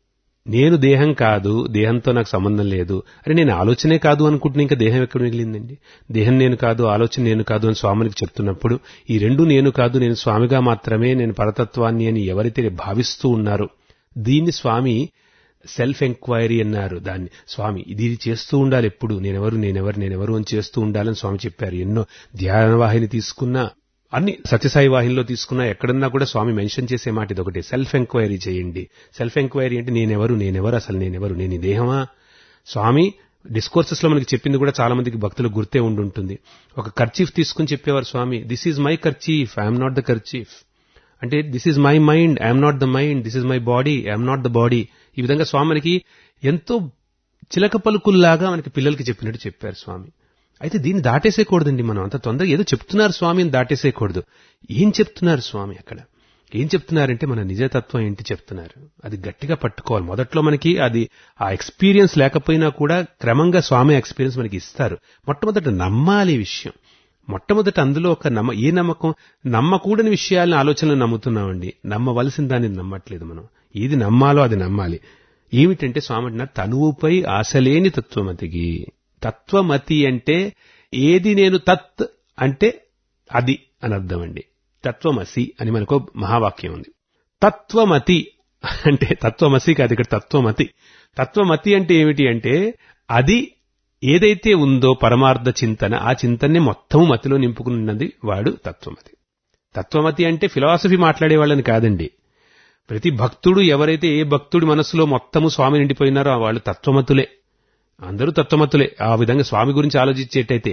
నేను దేహం కాదు దేహంతో నాకు సంబంధం లేదు అరే నేను ఆలోచనే కాదు అనుకుంటున్నా ఇంకా దేహం ఎక్కడ మిగిలిందండి దేహం నేను కాదు ఆలోచన నేను కాదు అని స్వామికి చెప్తున్నప్పుడు ఈ రెండు నేను కాదు నేను స్వామిగా మాత్రమే నేను పరతత్వాన్ని అని ఎవరైతే భావిస్తూ ఉన్నారో దీన్ని స్వామి సెల్ఫ్ ఎంక్వైరీ అన్నారు దాన్ని స్వామి ఇది చేస్తూ ఉండాలి ఎప్పుడు నేనెవరు నేనెవరు నేనెవరు అని చేస్తూ ఉండాలని స్వామి చెప్పారు ఎన్నో ధ్యానవాహిని తీసుకున్నా అన్ని సత్యసాయి వాహినిలో తీసుకున్నా ఎక్కడన్నా కూడా స్వామి మెన్షన్ చేసే మాట ఇది ఒకటి సెల్ఫ్ ఎంక్వైరీ చేయండి సెల్ఫ్ ఎంక్వైరీ అంటే నేనెవరు నేనెవరు అసలు నేనెవరు నేను ఈ దేహమా స్వామి డిస్కోర్సెస్ లో మనకి చెప్పింది కూడా చాలా మందికి భక్తులకు గుర్తే ఉండుంటుంది ఒక కర్చీఫ్ తీసుకుని చెప్పేవారు Swami this is my kerchief I'm not the kerchief అంటే this is my mind I'm not the mind this is my body I'm not the body ఈ విధంగా స్వామి మనకి ఎంతో చిలక పలుకుల్లాగా మనకి పిల్లలకి చెప్పినట్టు చెప్పారు స్వామి అయితే దీన్ని దాటేసేయకూడదండి మనం అంత తొందరగా ఏదో చెప్తున్నారు స్వామి అని దాటేసేయకూడదు ఏం చెప్తున్నారు స్వామి అక్కడ ఏం చెప్తున్నారంటే మన నిజతత్వం ఏంటి చెప్తున్నారు అది గట్టిగా పట్టుకోవాలి మొదట్లో మనకి అది ఆ ఎక్స్పీరియన్స్ లేకపోయినా కూడా క్రమంగా స్వామి ఎక్స్పీరియన్స్ మనకి ఇస్తారు మొట్టమొదట నమ్మాలి ఈ విషయం మొట్టమొదట అందులో ఒక నమ్మ ఏ నమ్మకం నమ్మకూడని విషయాలను ఆలోచనలు నమ్ముతున్నామండి నమ్మవలసిన దాన్ని నమ్మట్లేదు మనం ఏది నమ్మాలో అది నమ్మాలి ఏమిటంటే స్వామి అంటున్నారు తనువుపై ఆశలేని తత్వమతికి తత్వమతి అంటే ఏది నేను తత్ అంటే అది అని అర్థం అండి తత్వమసి అని మనకు మహావాక్యం ఉంది తత్వమతి అంటే తత్వమసి కాదు ఇక్కడ తత్వమతి తత్వమతి అంటే ఏమిటి అంటే అది ఏదైతే ఉందో పరమార్థ చింతన ఆ చింతనని మొత్తం మతిలో నింపుకున్నది వాడు తత్వమతి తత్వమతి అంటే ఫిలాసఫీ మాట్లాడే వాళ్ళని కాదండి ప్రతి భక్తుడు ఎవరైతే ఏ భక్తుడి మనస్సులో మొత్తము స్వామి నిండిపోయినారో ఆ వాళ్ళు తత్వమతులే అందరూ తత్వమతులే ఆ విధంగా స్వామి గురించి ఆలోచించేటైతే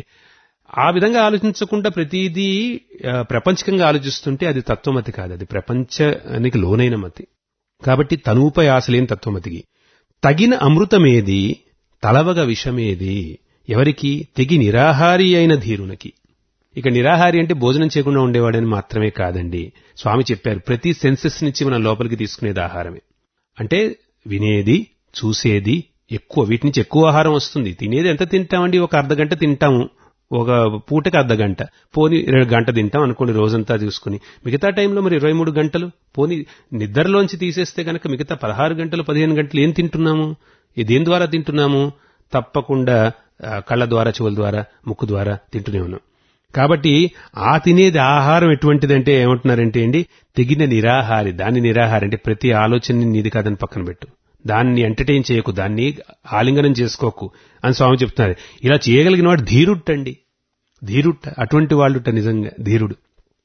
ఆ విధంగా ఆలోచించకుండా ప్రతిదీ ఆ, ప్రపంచకంగా ఆలోచిస్తుంటే అది తత్వమతి కాదు అది ప్రపంచానికి లోనైన మతి కాబట్టి తనువుపై ఆశలేని తత్వమతికి తగిన అమృతమేది తలవగ విషమేది ఎవరికి తెగి నిరాహారి అయిన ధీరునికి ఇక నిరాహారి అంటే భోజనం చేయకుండా ఉండేవాడని మాత్రమే కాదండి స్వామి చెప్పారు ప్రతి సెన్సెస్ నుంచి మనం లోపలికి తీసుకునేది ఆహారమే అంటే వినేది చూసేది ఎక్కువ వీటి నుంచి ఎక్కువ ఆహారం వస్తుంది తినేది ఎంత తింటామండి ఒక అర్ధ గంట తింటాము ఒక పూటకి అర్ధ గంట పోని రెండు గంట తింటాం అనుకోండి రోజంతా చూసుకుని మిగతా టైంలో మరి ఇరవై మూడు గంటలు పోని నిద్రలోంచి తీసేస్తే గనక మిగతా పదహారు గంటలు పదిహేను గంటలు ఏం తింటున్నాము ఏ దేని ద్వారా తింటున్నాము తప్పకుండా ఆ, కళ్ళ ద్వారా చెవుల ద్వారా ముక్కు ద్వారా తింటూనే ఉన్నాం కాబట్టి ఆ తినేది ఆహారం ఎటువంటిదంటే ఏమంటున్నారంటే అండి తెగిన నిరాహారి దాన్ని నిరాహారి అంటే ప్రతి ఆలోచనని నీది కాదని పక్కన పెట్టు దాన్ని ఎంటర్టైన్ చేయకు దాన్ని ఆలింగనం చేసుకోకు అని స్వామి చెప్తున్నారు ఇలా చేయగలిగిన వాడు ధీరుట్టండి ధీరుట్ట అటువంటి వాళ్ళుట నిజంగా ధీరుడు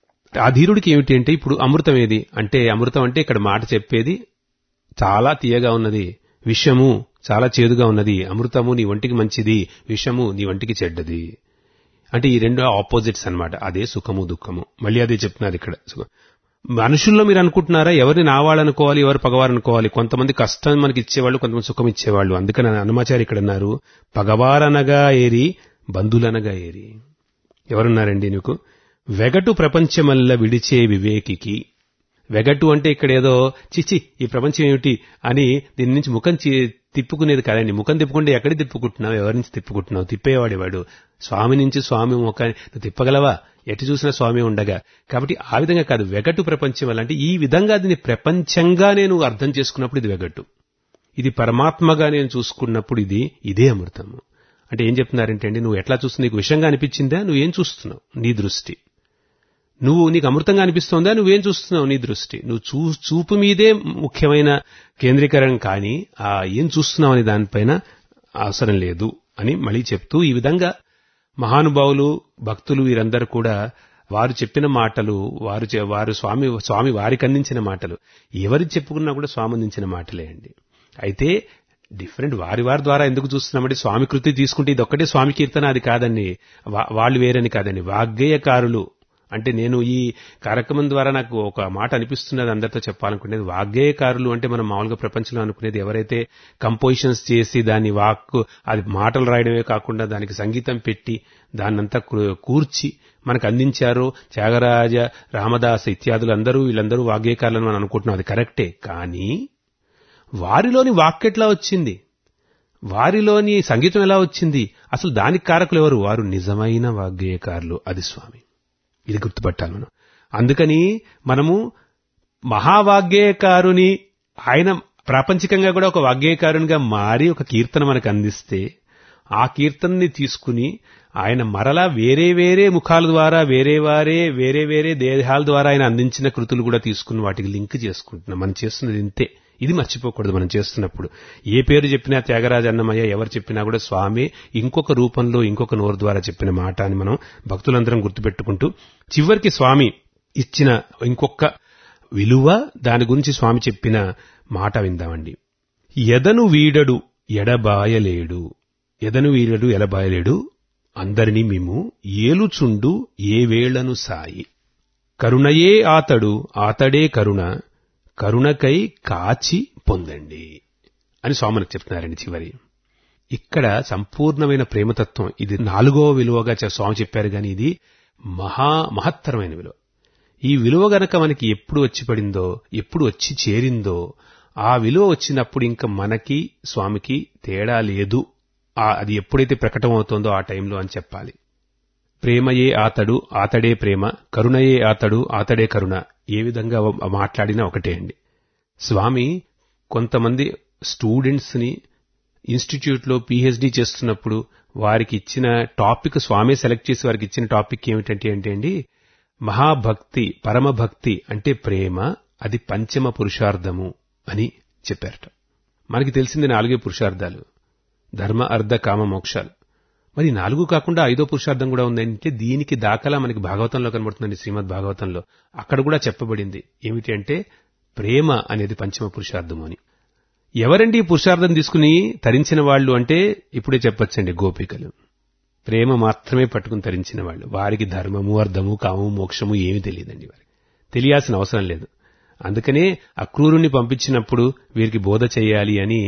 ఆ ధీరుడికి ఏమిటి అంటే ఇప్పుడు అమృతం ఏది అంటే అమృతం అంటే ఇక్కడ మాట చెప్పేది చాలా తీయగా ఉన్నది విషము చాలా చేదుగా ఉన్నది అమృతము నీ ఒంటికి మంచిది విషము నీ ఒంటికి చెడ్డది అంటే ఈ రెండు ఆపోజిట్స్ అన్నమాట అదే సుఖము దుఃఖము మళ్ళీ అదే చెప్తున్నారు ఇక్కడ సుఖం. మనుషుల్లో మీరు అనుకుంటున్నారా ఎవరిని నావాలనుకోవాలి ఎవరు పగవారనుకోవాలి కొంతమంది కష్టం మనకి ఇచ్చేవాళ్ళు కొంతమంది సుఖం ఇచ్చేవాళ్ళు అందుకని హనుమాచారి ఇక్కడ అన్నారు పగవారనగా ఏరి బంధులనగా ఏరి ఎవరున్నారండి నీకు వెగటు ప్రపంచమల్ల విడిచే వివేకికి వెగటు అంటే ఇక్కడ ఏదో చిచి ఈ ప్రపంచం ఏమిటి అని దీని నుంచి ముఖం చి- తిప్పుకునేది కాదండి ముఖం తిప్పుకుంటే ఎక్కడ తిప్పుకుంటున్నావు ఎవరి నుంచి తిప్పుకుంటున్నావు తిప్పేవాడేవాడు స్వామి నుంచి స్వామి ముఖాన్ని నువ్వు తిప్పగలవా ఎటు చూసినా స్వామి ఉండగా కాబట్టి ఆ విధంగా కాదు వెగటు ప్రపంచం వల్ల అంటే ఈ విధంగా దీన్ని ప్రపంచంగా నేను అర్థం చేసుకున్నప్పుడు ఇది వెగటు ఇది పరమాత్మగా నేను చూసుకున్నప్పుడు ఇది ఇదే అమృతము అంటే ఏం చెప్తున్నారంటే అండి నువ్వు ఎట్లా చూస్తుంది నీకు విషంగా అనిపించిందా నువ్వేం చూస్తున్నావు నీ దృష్టి నువ్వు నీకు అమృతంగా అనిపిస్తోందా నువ్వేం చూస్తున్నావు నీ దృష్టి నువ్వు చూ చూపు మీదే ముఖ్యమైన కేంద్రీకరణ కానీ ఆ ఏం చూస్తున్నావు అనే దానిపైన అవసరం లేదు అని మళ్ళీ చెప్తూ ఈ విధంగా మహానుభావులు భక్తులు వీరందరూ కూడా వారు చెప్పిన మాటలు వారు చె- వారు స్వామి స్వామి వారికి అందించిన మాటలు ఎవరు చెప్పుకున్నా కూడా స్వామి అందించిన మాటలే అండి అయితే డిఫరెంట్ వారి వారి ద్వారా ఎందుకు చూస్తున్నామంటే స్వామి కృతి తీసుకుంటే ఇది ఒక్కటే స్వామి కీర్తన అది కాదండి వా- వాళ్ళు వేరని కాదండి వాగ్గేయకారులు అంటే నేను ఈ కార్యక్రమం ద్వారా నాకు ఒక మాట అనిపిస్తున్నది అందరితో చెప్పాలనుకునేది వాగ్గేయకారులు అంటే మనం మామూలుగా ప్రపంచంలో అనుకునేది ఎవరైతే కంపోజిషన్స్ చేసి దాన్ని వాక్కు అది మాటలు రాయడమే కాకుండా దానికి సంగీతం పెట్టి దాన్నంతా కూ- కూర్చి మనకు అందించారో త్యాగరాజ రామదాస్ ఇత్యాదులు అందరూ వీళ్ళందరూ వాగ్గేయకారులను మనం అనుకుంటున్నాం అది కరెక్టే కానీ వారిలోని వాక్కెట్లా వచ్చింది వారిలోని సంగీతం ఎలా వచ్చింది అసలు దానికి కారకులు ఎవరు వారు నిజమైన వాగ్గేయకారులు అది స్వామి ఇది గుర్తుపట్టాలి మనం అందుకని మనము మహావాగ్గేయకారుని ఆయన ప్రాపంచికంగా కూడా ఒక వాగ్గేయకారునిగా మారి ఒక కీర్తన మనకు అందిస్తే ఆ కీర్తనని తీసుకుని ఆయన మరలా వేరే వేరే ముఖాల ద్వారా వేరే వారే వేరే వేరే దేహాల ద్వారా ఆయన అందించిన కృతులు కూడా తీసుకుని వాటికి లింక్ చేసుకుంటున్నాం మనం చేస్తున్నది ఇంతే ఇది మర్చిపోకూడదు మనం చేస్తున్నప్పుడు ఏ పేరు చెప్పినా త్యాగరాజ అన్నమయ్య ఎవరు చెప్పినా కూడా స్వామి ఇంకొక రూపంలో ఇంకొక నోరు ద్వారా చెప్పిన మాట అని మనం భక్తులందరం గుర్తుపెట్టుకుంటూ చివరికి స్వామి ఇచ్చిన ఇంకొక విలువ దాని గురించి స్వామి చెప్పిన మాట విందామండి ఎదను వీడడు ఎడబాయలేడు ఎదను వీడడు ఎడబాయలేడు అందరినీ మేము ఏలుచుండు ఏ వేళను సాయి కరుణయే ఆతడు ఆతడే కరుణ కరుణకై కాచి పొందండి అని స్వామిని చెప్తున్నారండి చివరి ఇక్కడ సంపూర్ణమైన ప్రేమతత్వం ఇది నాలుగవ విలువగా చె- స్వామి చెప్పారు కానీ ఇది మహా మహత్తరమైన విలువ ఈ విలువ గనక మనకి ఎప్పుడు వచ్చి పడిందో ఎప్పుడు వచ్చి చేరిందో ఆ విలువ వచ్చినప్పుడు ఇంకా మనకి స్వామికి తేడా లేదు ఆ అది ఎప్పుడైతే ప్రకటమవుతోందో ఆ టైంలో అని చెప్పాలి ప్రేమయే ఆతడు ఆతడే ప్రేమ కరుణయే ఆతడు ఆతడే కరుణ ఏ విధంగా మాట్లాడినా ఒకటే అండి స్వామి కొంతమంది స్టూడెంట్స్ని ఇన్స్టిట్యూట్లో పిహెచ్డి చేస్తున్నప్పుడు వారికి ఇచ్చిన టాపిక్ స్వామి సెలెక్ట్ చేసి వారికి ఇచ్చిన టాపిక్ ఏమిటంటే అంటే అండి మహాభక్తి పరమభక్తి అంటే ప్రేమ అది పంచమ పురుషార్థము అని చెప్పారట మనకి తెలిసింది నాలుగే పురుషార్థాలు ధర్మ అర్ధ కామ మోక్షాలు మరి ఈ నాలుగు కాకుండా ఐదో పురుషార్థం కూడా ఉందంటే దీనికి దాఖలా మనకి భాగవతంలో కనబడుతుందండి శ్రీమద్ భాగవతంలో అక్కడ కూడా చెప్పబడింది ఏమిటి అంటే ప్రేమ అనేది పంచమ పురుషార్థము అని ఎవరండి ఈ పురుషార్థం తీసుకుని తరించిన వాళ్ళు అంటే ఇప్పుడే చెప్పొచ్చండి గోపికలు ప్రేమ మాత్రమే పట్టుకుని తరించిన వాళ్ళు వారికి ధర్మము అర్థము కామము మోక్షము ఏమీ తెలియదండి వారికి తెలియాల్సిన అవసరం లేదు అందుకనే అక్రూరుణ్ణి పంపించినప్పుడు వీరికి బోధ చేయాలి అని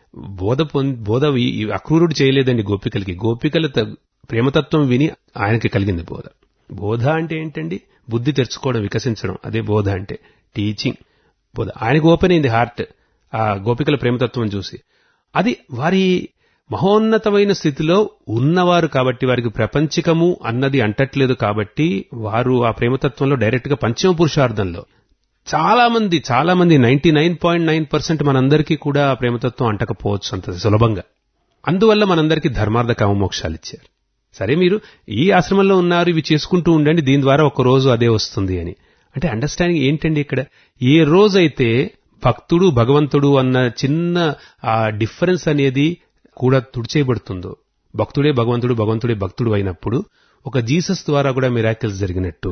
బోధ పొంది బోధ ఈ- ఈ అక్రూరుడు చేయలేదండి గోపికలకి గోపికల త- ప్రేమతత్వం విని ఆయనకి కలిగింది బోధ బోధ అంటే ఏంటండి బుద్ధి తెరుచుకోవడం వికసించడం అదే బోధ అంటే టీచింగ్ బోధ ఆయనకు ఓపెన్ అయింది హార్ట్ ఆ గోపికల ప్రేమతత్వం చూసి అది వారి మహోన్నతమైన స్థితిలో ఉన్నవారు కాబట్టి వారికి ప్రపంచికము అన్నది అంటట్లేదు కాబట్టి వారు ఆ ప్రేమతత్వంలో డైరెక్ట్ గా పంచమ పురుషార్థంలో చాలా మంది చాలా మంది ninety nine point nine percent మనందరికీ కూడా ఆ ప్రేమతత్వం అంటకపోవచ్చు అంత సులభంగా అందువల్ల మనందరికీ ధర్మార్థ కామ మోక్షాలు ఇచ్చారు సరే మీరు ఈ ఆశ్రమంలో ఉన్నారు ఇవి చేసుకుంటూ ఉండండి దీని ద్వారా ఒక రోజు అదే వస్తుంది అని అంటే అండర్స్టాండింగ్ ఏంటండి ఇక్కడ ఏ రోజైతే భక్తుడు భగవంతుడు అన్న చిన్న ఆ డిఫరెన్స్ అనేది కూడా తుడిచేయబడుతుందో భక్తుడే భగవంతుడు భగవంతుడే భక్తుడు అయినప్పుడు ఒక జీసస్ ద్వారా కూడా మిరాకిల్స్ జరిగినట్టు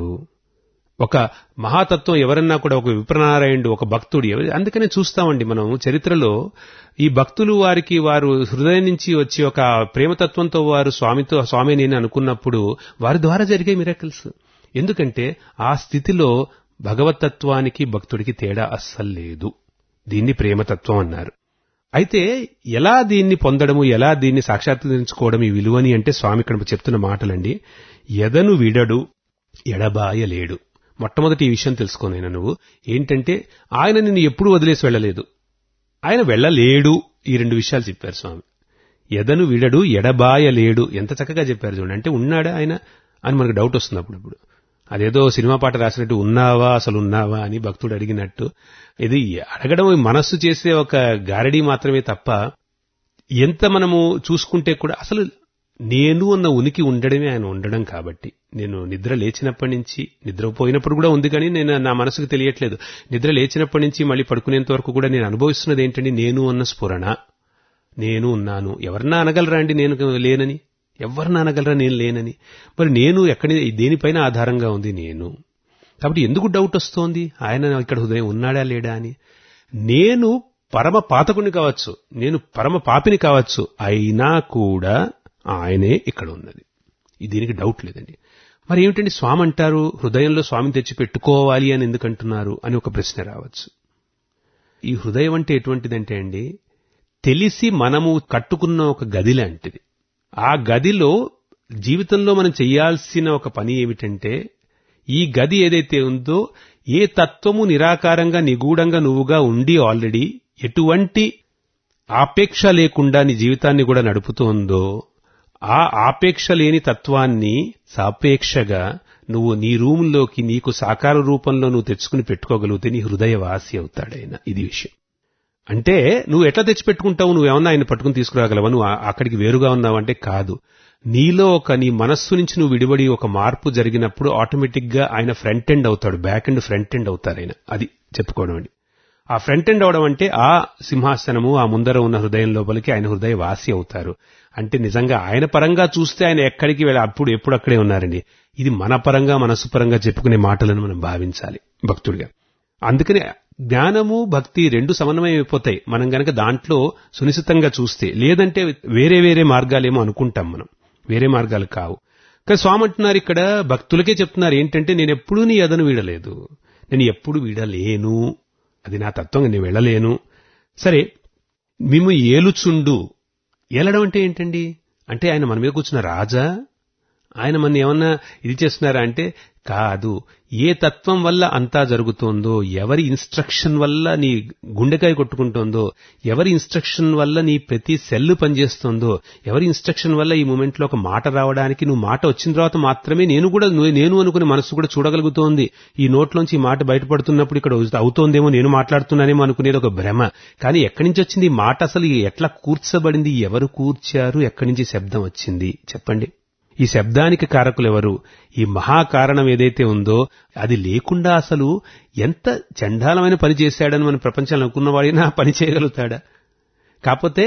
ఒక మహాతత్వం ఎవరన్నా కూడా ఒక విప్రనారాయణుడు ఒక భక్తుడు ఎవ- అందుకనే చూస్తామండి మనం చరిత్రలో ఈ భక్తులు వారికి వారు హృదయం నుంచి వచ్చి ఒక ప్రేమతత్వంతో వారు స్వామితో స్వామి నేను అనుకున్నప్పుడు వారి ద్వారా జరిగే మిరాకిల్స్ ఎందుకంటే ఆ స్థితిలో భగవతత్వానికి భక్తుడికి తేడా అస్సలు లేదు దీన్ని ప్రేమతత్వం అన్నారు అయితే ఎలా దీన్ని పొందడము ఎలా దీన్ని సాక్షాత్కరించుకోవడం ఈ విలువని అంటే స్వామి ఇక్కడ చెప్తున్న మాటలండి ఎదను విడడు ఎడబాయలేడు మొట్టమొదటి ఈ విషయం తెలుసుకో నేను నువ్వు ఏంటంటే ఆయన నిన్ను ఎప్పుడు వదిలేసి వెళ్ళలేదు ఆయన వెళ్ళలేడు ఈ రెండు విషయాలు చెప్పారు స్వామి ఎదను విడడు ఎడబాయలేడు ఎంత చక్కగా చెప్పారు చూడండి అంటే ఉన్నాడా ఆయన అని మనకు డౌట్ వస్తుంది అప్పుడప్పుడు అదేదో సినిమా పాట రాసినట్టు ఉన్నావా అసలు ఉన్నావా అని భక్తుడు అడిగినట్టు ఇది అడగడం మనస్సు చేసే ఒక గారడీ మాత్రమే తప్ప ఎంత మనము చూసుకుంటే కూడా అసలు నేను అన్న ఉనికి ఉండడమే ఆయన ఉండడం కాబట్టి నేను నిద్ర లేచినప్పటి నుంచి నిద్రపోయినప్పుడు కూడా ఉంది కానీ నేను నా మనసుకు తెలియట్లేదు నిద్ర లేచినప్పటి నుంచి మళ్ళీ పడుకునేంత వరకు కూడా నేను అనుభవిస్తున్నది ఏంటంటే నేను అన్న స్ఫురణ నేను ఉన్నాను ఎవరన్నా అనగలరా అండి నేను లేనని ఎవరన్నా అనగలరా నేను లేనని మరి నేను ఎక్కడి దేనిపైన ఆధారంగా ఉంది నేను కాబట్టి ఎందుకు డౌట్ వస్తోంది ఆయన ఇక్కడ హృదయం ఉన్నాడా లేడా అని నేను పరమ పాతకుని కావచ్చు నేను పరమ పాపిని కావచ్చు అయినా కూడా ఆయనే ఇక్కడ ఉన్నది ఈ దీనికి డౌట్ లేదండి మరి ఏమిటండి స్వామి అంటారు హృదయంలో స్వామిని తెచ్చి పెట్టుకోవాలి అని ఎందుకంటున్నారు అని ఒక ప్రశ్న రావచ్చు ఈ హృదయం అంటే ఎటువంటిదంటే అండి తెలిసి మనము కట్టుకున్న ఒక గది లాంటిది ఆ గదిలో జీవితంలో మనం చేయాల్సిన ఒక పని ఏమిటంటే ఈ గది ఏదైతే ఉందో ఏ తత్వము నిరాకారంగా నిగూఢంగా నువ్వుగా ఉండి ఆల్రెడీ ఎటువంటి ఆపేక్ష లేకుండా నీ జీవితాన్ని కూడా నడుపుతోందో ఆ ఆపేక్ష లేని తత్వాన్ని సాపేక్షగా నువ్వు నీ రూముల్లోకి నీకు సాకార రూపంలో నువ్వు తెచ్చుకుని పెట్టుకోగలిగితే నీ హృదయవాసి అవుతాడైనా ఇది విషయం అంటే నువ్వు ఎట్లా తెచ్చిపెట్టుకుంటావు నువ్వేమన్నా ఆయన పట్టుకుని తీసుకురాగలవా నువ్వు ఆ- అక్కడికి వేరుగా ఉన్నావు అంటే కాదు నీలో ఒక నీ మనస్సు నుంచి నువ్వు విడిబడి ఒక మార్పు జరిగినప్పుడు ఆటోమేటిక్ గా ఆయన ఫ్రంట్ ఎండ్ అవుతాడు బ్యాక్ ఎండ్ ఫ్రంట్ ఎండ్ అవుతారు ఆయన అది చెప్పుకోవడం అండి ఆ ఫ్రంట్ ఎండ్ అవడం అంటే ఆ సింహాసనము ఆ ముందర ఉన్న హృదయం లోపలికి ఆయన హృదయ వాసి అవుతారు అంటే నిజంగా ఆయన పరంగా చూస్తే ఆయన ఎక్కడికి వెళ్ళి అప్పుడు ఎప్పుడు అక్కడే ఉన్నారండి ఇది మన పరంగా మనసు పరంగా చెప్పుకునే మాటలను మనం భావించాలి భక్తుడిగా అందుకని జ్ఞానము భక్తి రెండు సమన్వయం అయిపోతాయి మనం గనక దాంట్లో సునిశ్చితంగా చూస్తే లేదంటే వేరే వేరే మార్గాలేమో అనుకుంటాం మనం వేరే మార్గాలు కావు కానీ స్వామి అంటున్నారు ఇక్కడ భక్తులకే చెప్తున్నారు ఏంటంటే నేను ఎప్పుడూ నీ ఎదను వీడలేదు నేను ఎప్పుడు వీడలేను అది నా తత్వం నేను వెళ్ళలేను సరే మేము ఏలుచుండు ఏలడం అంటే ఏంటండి అంటే ఆయన మన మీద కూర్చున్న రాజా ఆయన మన ఏమన్నా ఇది చేస్తున్నారా అంటే కాదు ఏ తత్వం వల్ల అంతా జరుగుతోందో ఎవరి ఇన్స్ట్రక్షన్ వల్ల నీ గుండెకాయ కొట్టుకుంటోందో ఎవరి ఇన్స్ట్రక్షన్ వల్ల నీ ప్రతి సెల్ పనిచేస్తోందో ఎవరి ఇన్స్ట్రక్షన్ వల్ల ఈ మూమెంట్ లో ఒక మాట రావడానికి నువ్వు మాట వచ్చిన తర్వాత మాత్రమే నేను కూడా నువ్వు- నేను అనుకునే మనసు కూడా చూడగలుగుతోంది ఈ నోట్లోంచి ఈ మాట బయటపడుతున్నప్పుడు ఇక్కడ అవుతోందేమో నేను మాట్లాడుతున్నానేమో అనుకునేది ఒక భ్రమ కానీ ఎక్కడి నుంచి వచ్చింది ఈ మాట అసలు ఎట్లా కూర్చబడింది ఎవరు కూర్చారు ఎక్కడి నుంచి శబ్దం వచ్చింది చెప్పండి ఈ శబ్దానికి కారకులు ఎవరు ఈ మహాకారణం ఏదైతే ఉందో అది లేకుండా అసలు ఎంత చండాలమైన పని చేశాడని మన ప్రపంచంలో అనుకున్నవాడైనా ఆ పని చేయగలుగుతాడా కాకపోతే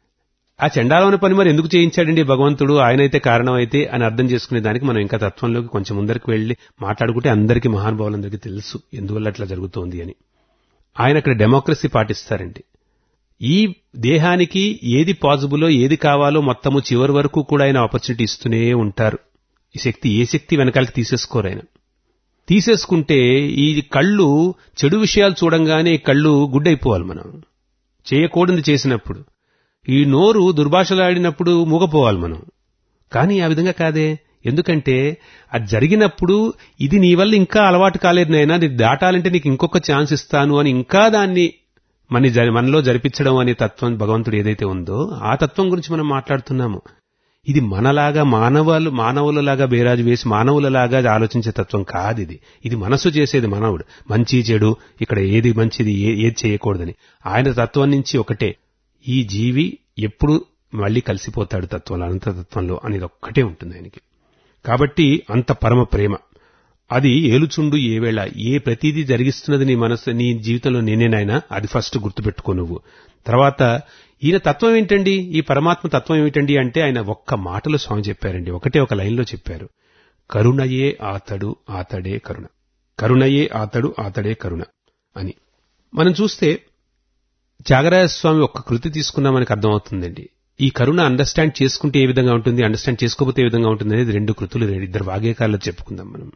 ఆ చండాలమైన పని మరి ఎందుకు చేయించాడండి భగవంతుడు ఆయనైతే కారణం అయితే అని అర్థం చేసుకునే దానికి మనం ఇంకా తత్వంలోకి కొంచెం ముందరికి వెళ్లి మాట్లాడుకుంటే అందరికీ మహానుభావులందరికీ తెలుసు ఎందువల్ల అట్లా జరుగుతోంది అని ఆయన అక్కడ డెమోక్రసీ పాటిస్తారండి ఈ దేహానికి ఏది పాజిబులో ఏది కావాలో మొత్తము చివరి వరకు కూడా ఆయన ఆపర్చునిటీ ఇస్తూనే ఉంటారు ఈ శక్తి ఏ శక్తి వెనకాలకి తీసేసుకోరు ఆయన తీసేసుకుంటే ఈ కళ్ళు చెడు విషయాలు చూడంగానే ఈ కళ్ళు గుడ్డైపోవాలి మనం చేయకూడదు చేసినప్పుడు ఈ నోరు దుర్భాషలాడినప్పుడు మూగపోవాలి మనం కానీ ఆ విధంగా కాదే ఎందుకంటే అది జరిగినప్పుడు ఇది నీ వల్ల ఇంకా అలవాటు కాలేదు నైనా ఇది దాటాలంటే నీకు ఇంకొక ఛాన్స్ ఇస్తాను అని ఇంకా దాన్ని మన జరి- మనలో జరిపించడం అనే తత్వం భగవంతుడు ఏదైతే ఉందో ఆ తత్వం గురించి మనం మాట్లాడుతున్నాము ఇది మనలాగా మానవాళ్ళు మానవులలాగా బేరాజు వేసి మానవులలాగా ఆలోచించే తత్వం కాదు ఇది ఇది మనసు చేసేది మానవుడు మంచి చెడు ఇక్కడ ఏది మంచిది ఏ- ఏది చేయకూడదని ఆయన తత్వం నుంచి ఒకటే ఈ జీవి ఎప్పుడు మళ్ళీ కలిసిపోతాడు తత్వంలో అనంత తత్వంలో అనేది ఒక్కటే ఉంటుంది ఆయనకి కాబట్టి అంత పరమ ప్రేమ అది ఏలుచుండు ఏ వేళ ఏ ప్రతిదీ జరిగిస్తున్నది నీ మనసు నీ జీవితంలో నేనేనాయనా అది ఫస్ట్ గుర్తుపెట్టుకో నువ్వు తర్వాత ఈయన తత్వం ఏంటండి ఈ పరమాత్మ తత్వం ఏమిటండి అంటే ఆయన ఒక్క మాటలో స్వామి చెప్పారండి ఒకటే ఒక లైన్లో చెప్పారు కరుణయే ఆతడు ఆతడే కరుణ కరుణయే ఆతడు ఆతడే కరుణ అని మనం చూస్తే త్యాగరాజ స్వామి ఒక్క కృతి తీసుకున్నా మనకు అర్థమవుతుందండి ఈ కరుణ అండర్స్టాండ్ చేసుకుంటే ఏ విధంగా ఉంటుంది అండర్స్టాండ్ చేసుకోకపోతే ఏ విధంగా ఉంటుంది అనేది రెండు కృతులు రెండు ఇద్దరు వాగేకాల్లో చెప్పుకుందాం మనం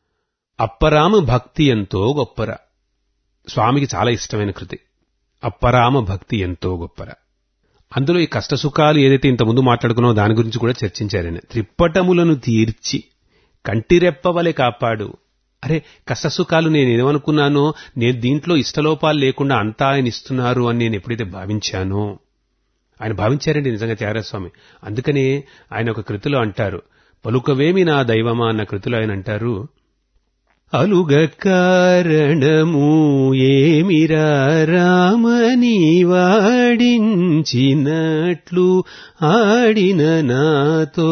అప్పరామ భక్తి ఎంతో గొప్పర స్వామికి చాలా ఇష్టమైన కృతి అప్పరామ భక్తి ఎంతో గొప్పర అందులో ఈ కష్టసుఖాలు ఏదైతే ఇంతకుముందు మాట్లాడుకున్నామో దాని గురించి కూడా చర్చించారాయన త్రిప్పటములను తీర్చి కంటిరెప్పవలే కాపాడు అరే కష్టసుఖాలు నేను ఏమనుకున్నానో నేను దీంట్లో ఇష్టలోపాలు లేకుండా అంతా ఆయన ఇస్తున్నారు అని నేను ఎప్పుడైతే భావించానో ఆయన భావించారండి నిజంగా త్యాగరాజస్వామి అందుకనే ఆయన ఒక కృతిలో అంటారు పలుకవేమి నా దైవమా అన్న కృతిలో ఆయన అంటారు అలుగ కారణము ఏమిరా రామని వాడించినట్లు ఆడిన నాతో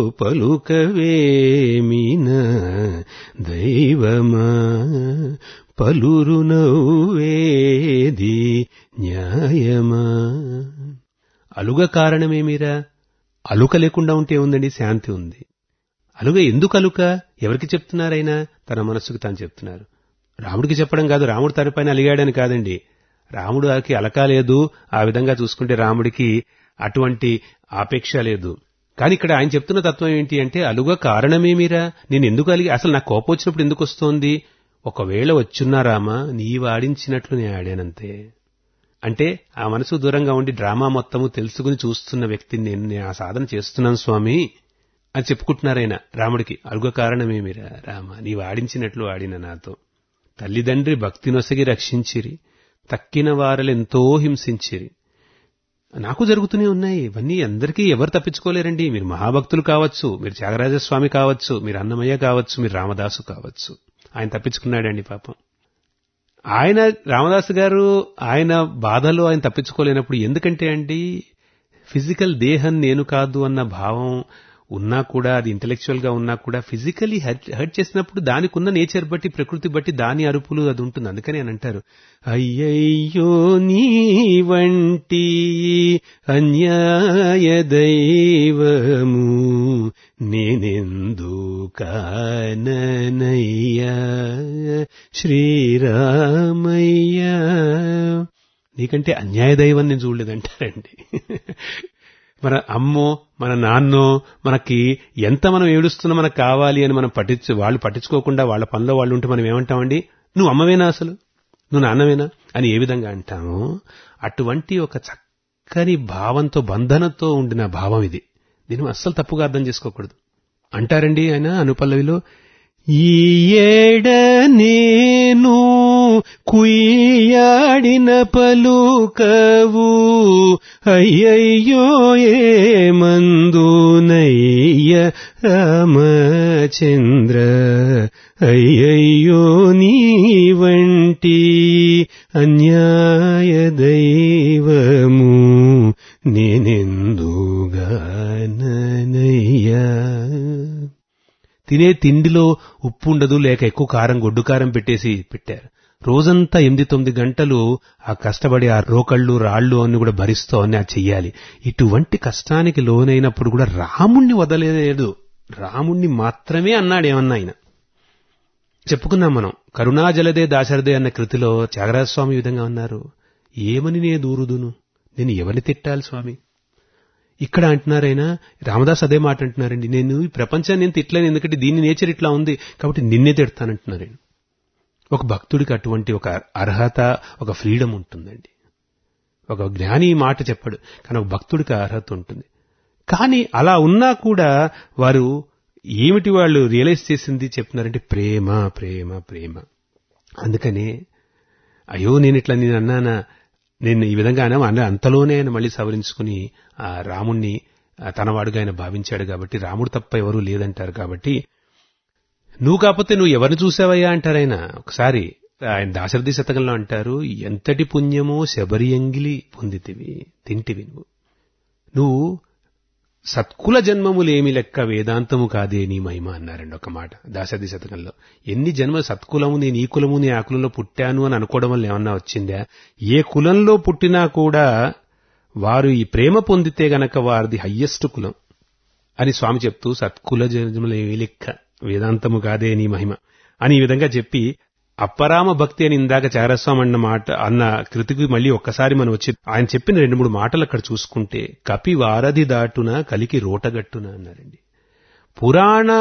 పలుకవేమిన దైవమా పలురు నవ్వేది న్యాయమా అలుగ కారణమేమిరా అలుక లేకుండా ఉంటే ఉందండి శాంతి ఉంది అలుగ ఎందుకు అలుక ఎవరికి చెప్తున్నారైనా తన మనస్సుకు తాను చెప్తున్నారు రాముడికి చెప్పడం కాదు రాముడు తనపైన అలిగాడని కాదండి రాముడికి అలక లేదు ఆ విధంగా చూసుకుంటే రాముడికి అటువంటి ఆపేక్ష లేదు కానీ ఇక్కడ ఆయన చెప్తున్న తత్వం ఏంటి అంటే అలుగ కారణమేమిరా నేను ఎందుకు అలిగి అసలు నాకు కోపం వచ్చినప్పుడు ఎందుకు వస్తోంది ఒకవేళ వచ్చున్నా రామా నీ వాడించినట్లు నేను ఆడానంతే అంటే ఆ మనసు దూరంగా ఉండి డ్రామా మొత్తము తెలుసుకుని చూస్తున్న వ్యక్తిని నేను నేను ఆ సాధన చేస్తున్నాను స్వామి అని చెప్పుకుంటున్నారాయన రాముడికి అలుగ కారణమేమిరా రామ నీవు ఆడించినట్లు ఆడిన నాతో తల్లిదండ్రి భక్తి నొసగి రక్షించిరి తక్కిన వారలెంతో హింసించిరి నాకు జరుగుతూనే ఉన్నాయి ఇవన్నీ అందరికీ ఎవరు తప్పించుకోలేరండి మీరు మహాభక్తులు కావచ్చు మీరు త్యాగరాజస్వామి కావచ్చు మీరు అన్నమయ్య కావచ్చు మీరు రామదాసు కావచ్చు ఆయన తప్పించుకున్నాడండి పాపం ఆయన రామదాస్ గారు ఆయన బాధలో ఆయన తప్పించుకోలేనప్పుడు ఎందుకంటే అండి ఫిజికల్ దేహం నేను కాదు అన్న భావం ఉన్నా కూడా అది ఇంటెలెక్చువల్ గా ఉన్నా కూడా ఫిజికలీ హర్ట్ చేసినప్పుడు దానికి ఉన్న నేచర్ బట్టి ప్రకృతి బట్టి దాని అరుపులు అది ఉంటుంది అందుకని అని అంటారు అయ్యయ్యో నీ వంటి అన్యాయ దైవము నేనెందు కాననయ్యా శ్రీరామయ్యా నీకంటే అన్యాయ దైవం నేను చూడలేదంటారండి మన అమ్మో మన నాన్నో మనకి ఎంత మనం ఏడుస్తున్నా మనకు కావాలి అని మనం పట్టించు వాళ్ళు పట్టించుకోకుండా వాళ్ళ పనిలో వాళ్ళు ఉంటే మనం ఏమంటామండి నువ్వు అమ్మవేనా అసలు నువ్వు నాన్నవేనా అని ఏ విధంగా అంటామో అటువంటి ఒక చక్కని భావంతో బంధనతో ఉండిన భావం ఇది దీన్ని అస్సలు తప్పుగా అర్థం చేసుకోకూడదు అంటారండి ఆయన అనుపల్లవిలో ఈ ఏడ నేను కుయ్యాడిన పలుకవు అయ్యయ్యో ఏ మందునయ్య రామచంద్ర అయ్యయ్యో నీ వంటి అన్యాయ దైవము నేనెందుగానయ్యా తినే తిండిలో ఉప్పు ఉండదు లేక ఎక్కువ కారం గొడ్డు కారం పెట్టేసి పెట్టారు రోజంతా ఎనిమిది తొమ్మిది గంటలు ఆ కష్టపడి ఆ రోకళ్ళు రాళ్ళు అన్ని కూడా భరిస్తూ అన్ని ఆ చెయ్యాలి ఇటువంటి కష్టానికి లోనైనప్పుడు కూడా రాముణ్ణి వదలలేదు రాముణ్ణి మాత్రమే అన్నాడు ఏమన్నా ఆయన చెప్పుకున్నాం మనం కరుణాజలదే దాశరథే అన్న కృతిలో త్యాగరాజస్వామి ఈ విధంగా అన్నారు ఏమని నే దూరుదును నేను ఎవరిని తిట్టాలి స్వామి ఇక్కడ అంటున్నారైనా రామదాస్ అదే మాట అంటున్నారండి నేను ఈ ప్రపంచాన్ని నేను తిట్టలేను ఎందుకంటే దీని నేచర్ ఇట్లా ఉంది కాబట్టి నిన్నే తిడతానంటున్నారు ఆయన ఒక భక్తుడికి అటువంటి ఒక అర్హత ఒక ఫ్రీడమ్ ఉంటుందండి ఒక జ్ఞాని ఈ మాట చెప్పాడు కానీ ఒక భక్తుడికి ఆ అర్హత ఉంటుంది కానీ అలా ఉన్నా కూడా వారు ఏమిటి వాళ్ళు రియలైజ్ చేసింది చెప్తున్నారంటే ప్రేమ ప్రేమ ప్రేమ అందుకనే అయ్యో నేను ఇట్లా నేను అన్నానా నేను ఈ విధంగా అన్నా అన్న అంతలోనే ఆయన మళ్ళీ సవరించుకుని ఆ రాముణ్ణి ఆ తనవాడుగా ఆయన భావించాడు కాబట్టి రాముడు తప్ప ఎవరూ లేదంటారు కాబట్టి నువ్వు కాకపోతే నువ్వు ఎవరిని చూసావయ్యా అంటారు ఆయన ఒకసారి ఆయన దాశరథి శతకంలో అంటారు ఎంతటి పుణ్యమో శబరి ఎంగిలి పొందితివి తింటివి నువ్వు నువ్వు సత్కుల జన్మములేమి లెక్క వేదాంతము కాదే నీ మహిమ అన్నారండి ఒక మాట దాశరథి శతకంలో ఎన్ని జన్మలు సత్కులము నేను ఈ కులము నీ ఆ కులంలో పుట్టాను అని అనుకోవడం వల్ల ఏమన్నా వచ్చిందా ఏ కులంలో పుట్టినా కూడా వారు ఈ ప్రేమ పొందితే గనక వారిది హయ్యెస్ట్ కులం అని స్వామి చెప్తూ సత్కుల జన్మలేమి లెక్క వేదాంతము కాదే నీ మహిమ అని ఈ విధంగా చెప్పి అప్పరామ భక్తి అని ఇందాక చారస్వామి అన్న మాట అన్న కృతికి మళ్ళీ ఒక్కసారి మనం వచ్చి ఆయన చెప్పిన రెండు మూడు మాటలు అక్కడ చూసుకుంటే కపి వారధి దాటున కలికి రోటగట్టున అన్నారండి పురాణ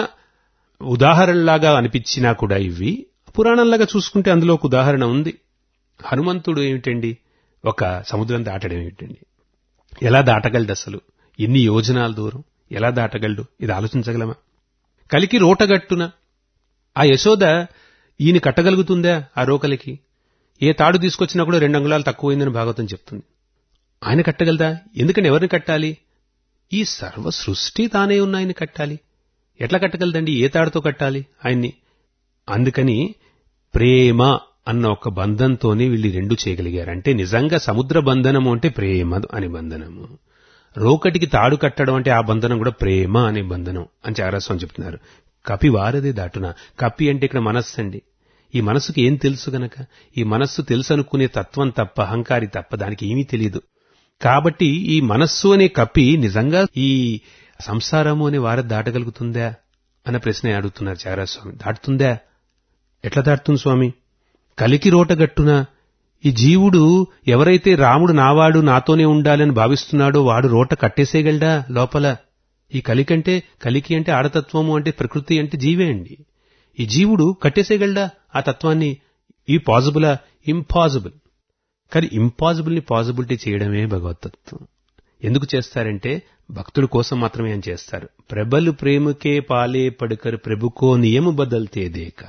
ఉదాహరణలాగా అనిపించినా కూడా ఇవి పురాణంలాగా చూసుకుంటే అందులో ఒక ఉదాహరణ ఉంది హనుమంతుడు ఏమిటండి ఒక సముద్రం దాటడం ఏమిటండి ఎలా దాటగలడు అసలు ఎన్ని యోజనాల దూరం ఎలా దాటగలడు ఇది ఆలోచించగలమా కలికి రోటగట్టున ఆ యశోద ఈయన కట్టగలుగుతుందా ఆ రోకలికి ఏ తాడు తీసుకొచ్చినా కూడా రెండు అంగుళాలు తక్కువైందని భాగవతం చెప్తుంది ఆయన కట్టగలదా ఎందుకంటే ఎవరిని కట్టాలి ఈ సర్వ సృష్టి తానే ఉన్న ఆయన కట్టాలి ఎట్లా కట్టగలదండి ఏ తాడుతో కట్టాలి ఆయన్ని అందుకని ప్రేమ అన్న ఒక బంధంతోనే వీళ్ళు రెండు చేయగలిగారు అంటే నిజంగా సముద్ర బంధనము అంటే ప్రేమ అని బంధనము రోకటికి తాడు కట్టడం అంటే ఆ బంధనం కూడా ప్రేమ అనే బంధనం అని చారాస్వామి చెప్తున్నారు కపి వారదే దాటున కపి అంటే ఇక్కడ మనస్సు అండి ఈ మనస్సుకి ఏం తెలుసు గనక ఈ మనస్సు తెలుసు అనుకునే తత్వం తప్ప అహంకారి తప్ప దానికి ఏమీ తెలియదు కాబట్టి ఈ మనస్సు అనే కపి నిజంగా ఈ సంసారము అనే వార దాటగలుగుతుందా అన్న ప్రశ్న అడుగుతున్నారు చారాస్వామి దాటుతుందా ఎట్లా దాటుతుంది స్వామి కలికి రోటగట్టున ఈ జీవుడు ఎవరైతే రాముడు నావాడు నాతోనే ఉండాలని భావిస్తున్నాడో వాడు రోట కట్టేసేయగలడా లోపల ఈ కలికంటే కలికి అంటే ఆడతత్వము అంటే ప్రకృతి అంటే జీవే అండి ఈ జీవుడు కట్టేసేయగలడా ఆ తత్వాన్ని ఈ పాజిబులా ఇంపాసిబుల్ కానీ ఇంపాసిబుల్ ని పాజిబిలిటీ చేయడమే భగవతత్వం ఎందుకు చేస్తారంటే భక్తుడి కోసం మాత్రమే అని చేస్తారు ప్రబలు ప్రేమకే పాలే పడుకర్ ప్రభుకో నియమ బదల్తే దేక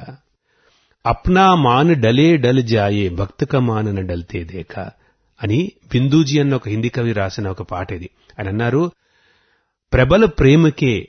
అప్నా మాన్ డలే డల్ జాయే భక్తక మానన డల్తే దేక అని బిందూజీ అన్న ఒక హిందీ కవి రాసిన ఒక పాట ఇది ఆయన అన్నారు ప్రబల ప్రేమకే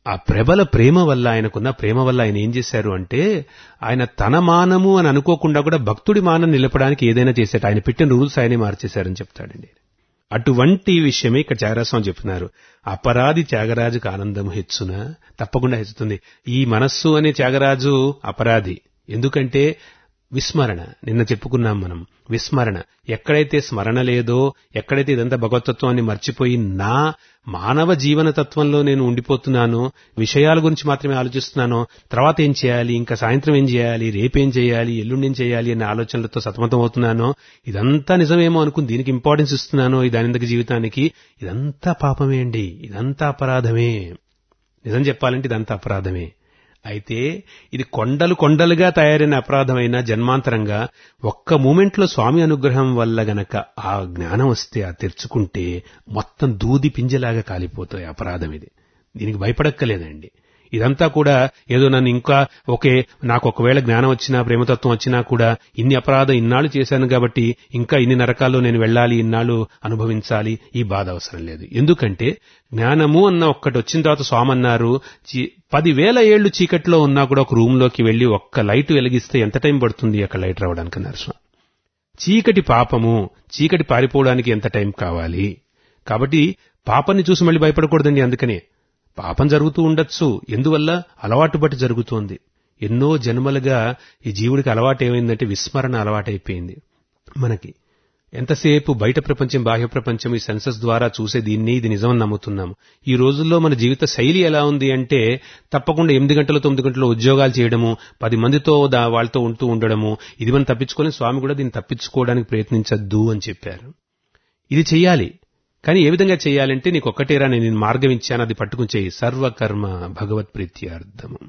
ఆ ప్రబల ప్రేమ వల్ల ఆయనకున్న ప్రేమ వల్ల ఆయన ఏం చేశారు అంటే ఆయన తన మానము అని అనుకోకుండా కూడా భక్తుడి మానం నిలపడానికి ఏదైనా చేశాడు ఆయన పెట్టిన రూల్స్ ఆయనే మార్చేశారని చెప్తాడండి అటువంటి విషయమే ఇక్కడ త్యాగరాజస్వామి చెప్తున్నారు అపరాధి త్యాగరాజుకు ఆనందం హెచ్చున తప్పకుండా హెచ్చుతుంది ఈ మనస్సు అనే త్యాగరాజు అపరాధి ఎందుకంటే విస్మరణ నిన్న చెప్పుకున్నాం మనం విస్మరణ ఎక్కడైతే స్మరణ లేదో ఎక్కడైతే ఇదంతా భగవతత్వాన్ని మర్చిపోయి నా మానవ జీవన తత్వంలో నేను ఉండిపోతున్నానో విషయాల గురించి మాత్రమే ఆలోచిస్తున్నానో తర్వాత ఏం చేయాలి ఇంకా సాయంత్రం ఏం చేయాలి రేపేం చేయాలి ఎల్లుండి ఏం చేయాలి అనే ఆలోచనలతో సతమతం అవుతున్నానో ఇదంతా నిజమేమో అనుకుని దీనికి ఇంపార్టెన్స్ ఇస్తున్నానో ఈ దైనందిక జీవితానికి ఇదంతా పాపమే అండి ఇదంతా అపరాధమే నిజం చెప్పాలంటే ఇదంతా అపరాధమే అయితే ఇది కొండలు కొండలుగా తయారైన అపరాధమైన జన్మాంతరంగా ఒక్క మూమెంట్లో స్వామి అనుగ్రహం వల్ల గనక ఆ జ్ఞానం వస్తే ఆ తెరుచుకుంటే మొత్తం దూది పింజలాగా కాలిపోతాయి అపరాధం ఇది దీనికి భయపడక్కలేదండి ఇదంతా కూడా ఏదో నన్ను ఇంకా ఒకే నాకు ఒకవేళ జ్ఞానం వచ్చినా ప్రేమతత్వం వచ్చినా కూడా ఇన్ని అపరాధం ఇన్నాళ్ళు చేశాను కాబట్టి ఇంకా ఇన్ని నరకాల్లో నేను వెళ్ళాలి ఇన్నాళ్ళు అనుభవించాలి ఈ బాధ అవసరం లేదు ఎందుకంటే జ్ఞానము అన్న ఒక్కటి వచ్చిన తర్వాత స్వామి అన్నారు "చీ- పదివేల ఏళ్లు చీకట్లో ఉన్నా కూడా ఒక రూమ్ లోకి వెళ్లి ఒక్క లైట్ వెలిగిస్తే ఎంత టైం పడుతుంది అక్కడ లైట్ రావడానికి అన్నారు స్వామి చీకటి పాపము చీకటి పారిపోవడానికి ఎంత టైం కావాలి కాబట్టి పాపాన్ని చూసి మళ్ళీ భయపడకూడదండి అందుకనే పాపం జరుగుతూ ఉండొచ్చు ఎందువల్ల అలవాటు బట్టి జరుగుతోంది ఎన్నో జన్మలుగా ఈ జీవుడికి అలవాటు ఏమైందంటే విస్మరణ అలవాటైపోయింది మనకి ఎంతసేపు బయట ప్రపంచం బాహ్య ప్రపంచం ఈ సెన్సస్ ద్వారా చూసే దీన్ని ఇది నిజమని నమ్ముతున్నాము ఈ రోజుల్లో మన జీవిత శైలి ఎలా ఉంది అంటే తప్పకుండా ఎనిమిది గంటలు తొమ్మిది గంటలు ఉద్యోగాలు చేయడము పది మందితో దా- వాళ్ళతో ఉంటూ ఉండడము ఇది మనం తప్పించుకొని స్వామి కూడా దీన్ని తప్పించుకోవడానికి ప్రయత్నించద్దు అని చెప్పారు ఇది చెయ్యాలి కానీ ఏ విధంగా చేయాలంటే నీకు ఒక్కటేరా నేను నిన్ను మార్గం ఇచ్చాను అది పట్టుకుని చేయి సర్వకర్మ భగవత్ ప్రీత్యార్థము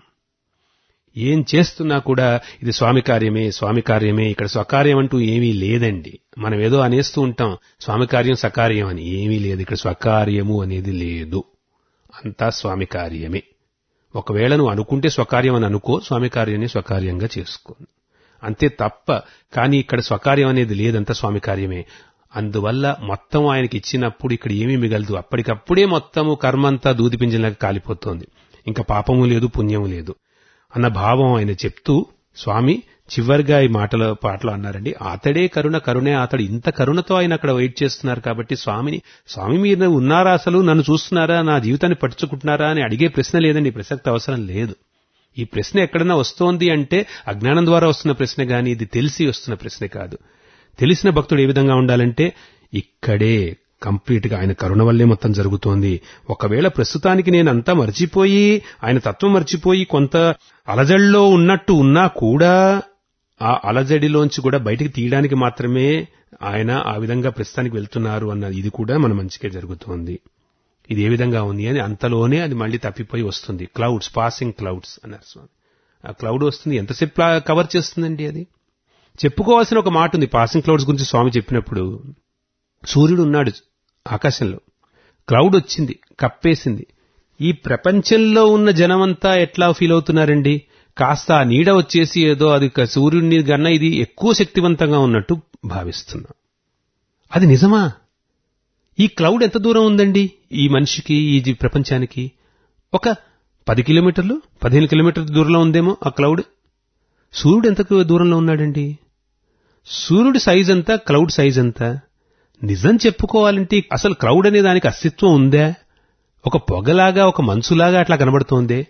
ఏం చేస్తున్నా కూడా ఇది స్వామి కార్యమే స్వామి కార్యమే ఇక్కడ స్వకార్యం అంటూ ఏమీ లేదండి మనం ఏదో అనేస్తూ ఉంటాం స్వామి కార్యం సకార్యం అని ఏమీ లేదు ఇక్కడ స్వకార్యము అనేది లేదు అంతా స్వామి కార్యమే ఒకవేళ నువ్వు అనుకుంటే స్వకార్యం అని అనుకో స్వామి కార్యాన్ని స్వకార్యంగా చేసుకో అంతే తప్ప కానీ ఇక్కడ స్వకార్యం అనేది లేదంతా స్వామి కార్యమే అందువల్ల మొత్తం ఆయనకి ఇచ్చినప్పుడు ఇక్కడ ఏమీ మిగలదు అప్పటికప్పుడే మొత్తము కర్మంతా దూదిపింజలాగా కాలిపోతోంది ఇంకా పాపము లేదు పుణ్యము లేదు అన్న భావం ఆయన చెప్తూ స్వామి చివరిగా ఈ మాటల పాటలో అన్నారండి అతడే కరుణ కరుణే అతడు ఇంత కరుణతో ఆయన అక్కడ వెయిట్ చేస్తున్నారు కాబట్టి స్వామిని స్వామి మీరు ఉన్నారా అసలు నన్ను చూస్తున్నారా నా జీవితాన్ని పట్టుచుకుంటున్నారా అని అడిగే ప్రశ్న లేదండి ఈ ప్రసక్తి అవసరం లేదు ఈ ప్రశ్న ఎక్కడన్నా వస్తోంది అంటే అజ్ఞానం ద్వారా వస్తున్న ప్రశ్న గాని ఇది తెలిసి వస్తున్న ప్రశ్న కాదు తెలిసిన భక్తుడు ఏ విధంగా ఉండాలంటే ఇక్కడే కంప్లీట్ గా ఆయన కరుణ వల్లే మొత్తం జరుగుతోంది ఒకవేళ ప్రస్తుతానికి నేను అంతా మర్చిపోయి ఆయన తత్వం మర్చిపోయి కొంత అలజడిలో ఉన్నట్టు ఉన్నా కూడా ఆ అలజడిలోంచి కూడా బయటికి తీయడానికి మాత్రమే ఆయన ఆ విధంగా ప్రస్తుతానికి వెళ్తున్నారు అన్న ఇది కూడా మన మంచిగా జరుగుతోంది ఇది ఏ విధంగా ఉంది అని అంతలోనే అది మళ్ళీ తప్పిపోయి వస్తుంది క్లౌడ్స్ పాసింగ్ క్లౌడ్స్ అన్నారు స్వామి ఆ క్లౌడ్ వస్తుంది ఎంతసేపు కవర్ చేస్తుందండి అది చెప్పుకోవాల్సిన ఒక మాట ఉంది పాసింగ్ క్లౌడ్స్ గురించి స్వామి చెప్పినప్పుడు సూర్యుడు ఉన్నాడు ఆకాశంలో క్లౌడ్ వచ్చింది కప్పేసింది ఈ ప్రపంచంలో ఉన్న జనమంతా ఎట్లా ఫీల్ అవుతున్నారండి కాస్త ఆ నీడ వచ్చేసి ఏదో అది క- సూర్యుడిని కన్నా ఇది ఎక్కువ శక్తివంతంగా ఉన్నట్టు భావిస్తున్నాం అది నిజమా ఈ క్లౌడ్ ఎంత దూరం ఉందండి ఈ మనిషికి ఈ జీ- ప్రపంచానికి ఒక పది కిలోమీటర్లు పదిహేను కిలోమీటర్ల దూరంలో ఉందేమో ఆ క్లౌడ్ సూర్యుడు ఎంత దూరంలో ఉన్నాడండి సూర్యుడి సైజ్ ఎంత క్లౌడ్ సైజ్ ఎంత నిజం చెప్పుకోవాలంటే అసలు క్లౌడ్ అనే దానికి అస్తిత్వం ఉందా ఒక పొగలాగా ఒక మంచులాగా అట్లా కనబడుతోందే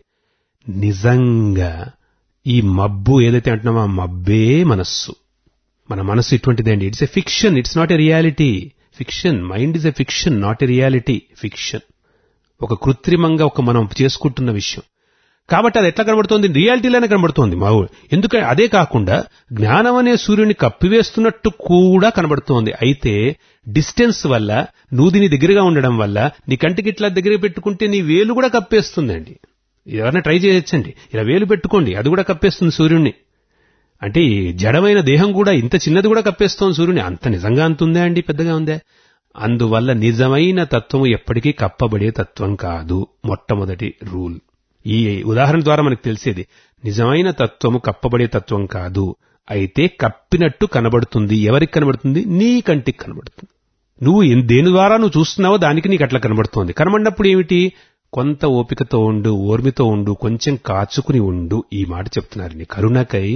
నిజంగా ఈ మబ్బు ఏదైతే అంటున్నామో ఆ మబ్బే మనస్సు మన మనస్సు ఇటువంటిదండి it's a fiction it's not a reality fiction mind is a fiction not a reality fiction ఒక కృత్రిమంగా ఒక మనం చేసుకుంటున్న విషయం కాబట్టి అది ఎట్లా కనబడుతోంది రియాలిటీలోనే కనబడుతోంది మా ఊ- ఎందుకంటే అదే కాకుండా జ్ఞానం అనే సూర్యుని కప్పివేస్తున్నట్టు కూడా కనబడుతోంది అయితే డిస్టెన్స్ వల్ల నువ్వు దీని దగ్గరగా ఉండడం వల్ల నీ కంటికి ఇట్లా దగ్గర పెట్టుకుంటే నీ వేలు కూడా కప్పేస్తుందండి ఎవరైనా ట్రై చేయొచ్చండి ఇలా వేలు పెట్టుకోండి అది కూడా కప్పేస్తుంది సూర్యుడిని అంటే ఈ జడమైన దేహం కూడా ఇంత చిన్నది కూడా కప్పేస్తోంది సూర్యుని అంత నిజంగా అంత ఉందా అండి పెద్దగా ఉందా అందువల్ల నిజమైన తత్వము ఎప్పటికీ కప్పబడే తత్వం కాదు మొట్టమొదటి రూల్ ఈ ఉదాహరణ ద్వారా మనకు తెలిసేది నిజమైన తత్వము కప్పబడే తత్వం కాదు అయితే కప్పినట్టు కనబడుతుంది ఎవరికి కనబడుతుంది నీ కంటికి కనబడుతుంది నువ్వు ఎన్- దేని ద్వారా నువ్వు చూస్తున్నావో దానికి నీకు అట్లా కనబడుతోంది కనబడినప్పుడు ఏమిటి కొంత ఓపికతో ఉండు ఓర్మితో ఉండు కొంచెం కాచుకుని ఉండు ఈ మాట చెప్తున్నారండి కరుణకై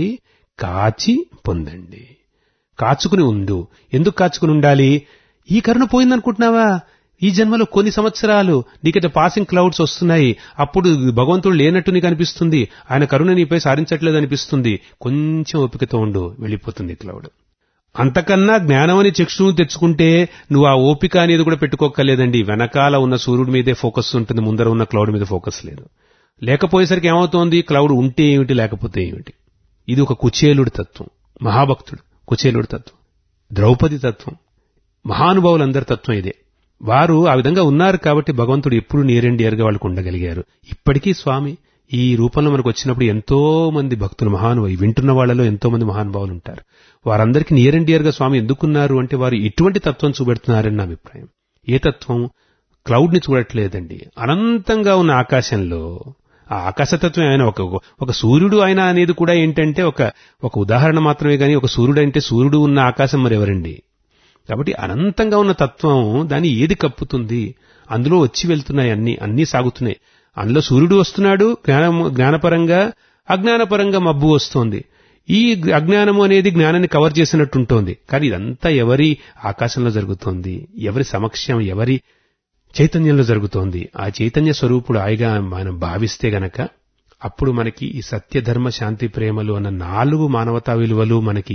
కాచి పొందండి కాచుకుని ఉండు ఎందుకు కాచుకుని ఉండాలి ఈ కరుణ పోయిందనుకుంటున్నావా ఈ జన్మలో కొన్ని సంవత్సరాలు నీకట పాసింగ్ క్లౌడ్స్ వస్తున్నాయి అప్పుడు భగవంతుడు లేనట్టు నీకు అనిపిస్తుంది ఆయన కరుణ నీపై సారించట్లేదు అనిపిస్తుంది కొంచెం ఓపికతో ఉండు వెళ్ళిపోతుంది క్లౌడ్ అంతకన్నా జ్ఞానం అని చక్షును తెచ్చుకుంటే నువ్వు ఆ ఓపిక అనేది కూడా పెట్టుకోకలేదండి వెనకాల ఉన్న సూర్యుడి మీదే ఫోకస్ ఉంటుంది ముందర ఉన్న క్లౌడ్ మీద ఫోకస్ లేదు లేకపోయేసరికి ఏమవుతోంది క్లౌడ్ ఉంటే ఏమిటి లేకపోతే ఏమిటి ఇది ఒక కుచేలుడి తత్వం మహాభక్తుడు కుచేలుడి తత్వం ద్రౌపది తత్వం మహానుభావులందరి తత్వం ఇదే వారు ఆ విధంగా ఉన్నారు కాబట్టి భగవంతుడు ఎప్పుడు నియర్ వాళ్ళకు ఉండగలిగారు ఇప్పటికీ స్వామి ఈ రూపంలో మనకు వచ్చినప్పుడు ఎంతో మంది భక్తులు మహానుభావి వింటున్న వాళ్ళలో ఎంతో మంది మహానుభావులు ఉంటారు వారందరికీ నియర్ అండ్ డియర్ గా స్వామి ఎందుకున్నారు అంటే వారు ఇటువంటి తత్వం చూపెడుతున్నారని నా అభిప్రాయం ఏ తత్వం క్లౌడ్ ని చూడట్లేదండి అనంతంగా ఉన్న ఆకాశంలో ఆ ఆకాశతత్వం ఆయన ఒక ఒక సూర్యుడు ఆయన అనేది కూడా ఏంటంటే ఒక ఒక ఉదాహరణ మాత్రమే కానీ ఒక సూర్యుడు అంటే సూర్యుడు ఉన్న ఆకాశం మరి ఎవరండి కాబట్టి అనంతంగా ఉన్న తత్వం దాన్ని ఏది కప్పుతుంది అందులో వచ్చి వెళ్తున్నాయి అన్ని అన్నీ సాగుతున్నాయి అందులో సూర్యుడు వస్తున్నాడు జ్ఞానం జ్ఞానపరంగా అజ్ఞానపరంగా మబ్బు వస్తోంది ఈ అజ్ఞానము అనేది జ్ఞానాన్ని కవర్ చేసినట్టు ఉంటుంది కానీ ఇదంతా ఎవరి ఆకాశంలో జరుగుతోంది ఎవరి సమక్షం ఎవరి చైతన్యంలో జరుగుతోంది ఆ చైతన్య స్వరూపుడు ఆయగా మనం భావిస్తే గనక అప్పుడు మనకి ఈ సత్యధర్మ శాంతి ప్రేమలు అన్న నాలుగు మానవతా విలువలు మనకి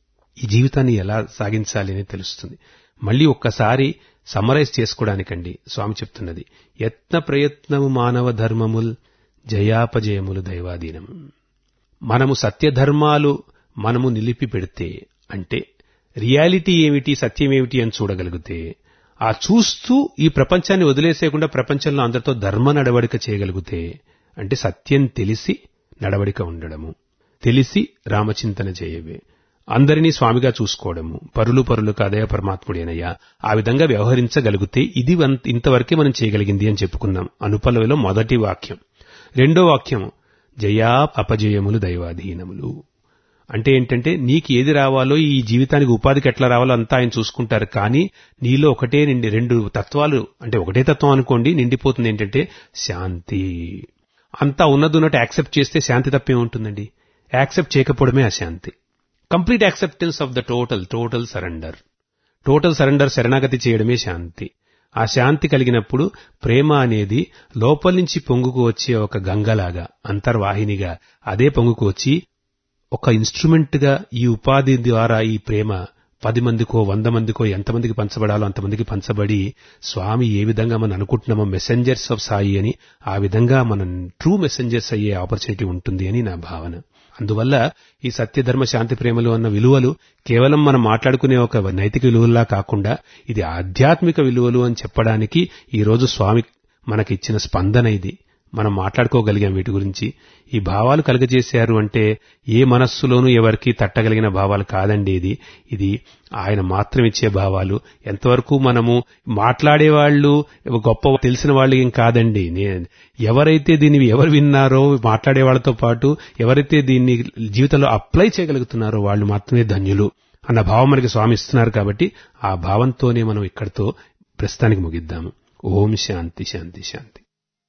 ఈ జీవితాన్ని ఎలా సాగించాలి అని తెలుస్తుంది మళ్ళీ ఒక్కసారి సమరైజ్ చేసుకోవడానికండి స్వామి చెప్తున్నది యత్న ప్రయత్నము మానవ ధర్మముల్ జయాపజయములు దైవాధీనం మనము సత్యధర్మాలు మనము నిలిపి పెడితే అంటే రియాలిటీ ఏమిటి సత్యం ఏమిటి అని చూడగలిగితే ఆ చూస్తూ ఈ ప్రపంచాన్ని వదిలేసేయకుండా ప్రపంచంలో అందరితో ధర్మ నడవడిక చేయగలిగితే అంటే సత్యం తెలిసి నడవడిక ఉండడము తెలిసి రామచింతన చేయవే అందరినీ స్వామిగా చూసుకోవడము పరులు పరులు కాదయ పరమాత్ముడేనయ్యా ఆ విధంగా వ్యవహరించగలిగితే ఇది ఇంతవరకే మనం చేయగలిగింది అని చెప్పుకున్నాం అనుపలవిలో మొదటి వాక్యం రెండో వాక్యం జయా అపజయములు దైవాధీనములు అంటే ఏంటంటే నీకు ఏది రావాలో ఈ జీవితానికి ఉపాధికి ఎట్లా రావాలో అంతా ఆయన చూసుకుంటారు కానీ నీలో ఒకటే నిండి రెండు తత్వాలు అంటే ఒకటే తత్వం అనుకోండి నిండిపోతుంది ఏంటంటే శాంతి అంతా ఉన్నదున్నట్టు యాక్సెప్ట్ చేస్తే శాంతి తప్పే ఉంటుందండి యాక్సెప్ట్ చేయకపోవడమే అశాంతి complete acceptance of the total total surrender total surrender శరణాగతి చేయడమే శాంతి ఆ శాంతి కలిగినప్పుడు ప్రేమ అనేది లోపల నుంచి పొంగుకు వచ్చే ఒక గంగలాగా అంతర్వాహినిగా అదే పొంగుకు వచ్చి ఒక ఇన్స్ట్రుమెంట్ గా ఈ ఉపాధి ద్వారా ఈ ప్రేమ పది మందికో వంద మందికో ఎంతమందికి పంచబడాలో అంతమందికి పంచబడి స్వామి ఏ విధంగా మనం అనుకుంటున్నామో మెసెంజర్స్ ఆఫ్ సాయి అని ఆ విధంగా మనం ట్రూ మెసెంజర్స్ అయ్యే ఆపర్చునిటీ ఉంటుంది అని నా భావన అందువల్ల ఈ సత్యధర్మ శాంతి ప్రేమలు అన్న విలువలు కేవలం మనం మాట్లాడుకునే ఒక నైతిక విలువల్లా కాకుండా ఇది ఆధ్యాత్మిక విలువలు అని చెప్పడానికి ఈ రోజు స్వామి మనకిచ్చిన స్పందన ఇది మనం మాట్లాడుకోగలిగాం వీటి గురించి ఈ భావాలు కలుగజేశారు అంటే ఏ మనస్సులోనూ ఎవరికి తట్టగలిగిన భావాలు కాదండి ఇది ఇది ఆయన మాత్రం ఇచ్చే భావాలు ఎంతవరకు మనము మాట్లాడేవాళ్ళు గొప్ప తెలిసిన వాళ్ళు ఏం కాదండి ఎవరైతే దీన్ని ఎవరు విన్నారో మాట్లాడే వాళ్ళతో పాటు ఎవరైతే దీన్ని జీవితంలో అప్లై చేయగలుగుతున్నారో వాళ్ళు మాత్రమే ధన్యులు అన్న భావం మనకి స్వామి ఇస్తున్నారు కాబట్టి ఆ భావంతోనే మనం ఇక్కడితో ప్రస్తుతానికి ముగిద్దాము ఓం శాంతి శాంతి శాంతి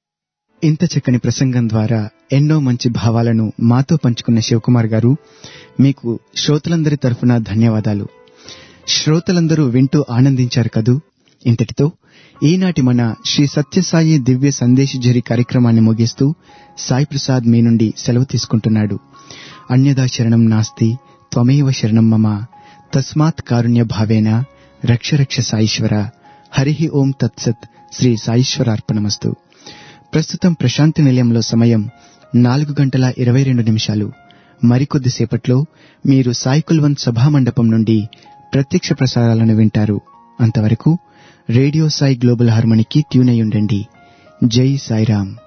ఇంత చక్కని ప్రసంగం ద్వారా ఎన్నో మంచి భావాలను మాతో పంచుకున్న శివకుమార్ గారు మీకు శ్రోతలందరి తరఫున ధన్యవాదాలు శ్రోతలందరూ వింటూ ఆనందించారు కదూ ఇంతటితో ఈనాటి మన శ్రీ సత్యసాయి దివ్య సందేశ జరి కార్యక్రమాన్ని ముగిస్తూ సాయి ప్రసాద్ మీ నుండి సెలవు తీసుకుంటున్నాడు అన్యదా శరణం నాస్తి త్వమేవ శరణం మమ తస్మాత్ కారుణ్య భావేన రక్ష రక్ష సాయిశ్వర హరి ఓం తత్సత్ శ్రీ సాయిశ్వరార్పణమస్తు ప్రస్తుతం ప్రశాంతి నిలయంలో సమయం నాలుగు గంటల ఇరవై రెండు నిమిషాలు మరికొద్దిసేపట్లో మీరు సాయి కుల్వంత్ సభామండపం నుండి ప్రత్యక్ష ప్రసారాలను వింటారు అంతవరకు రేడియో సాయి గ్లోబల్ హార్మోనికి ట్యూన్ అయి ఉండండి జై సాయిరామ్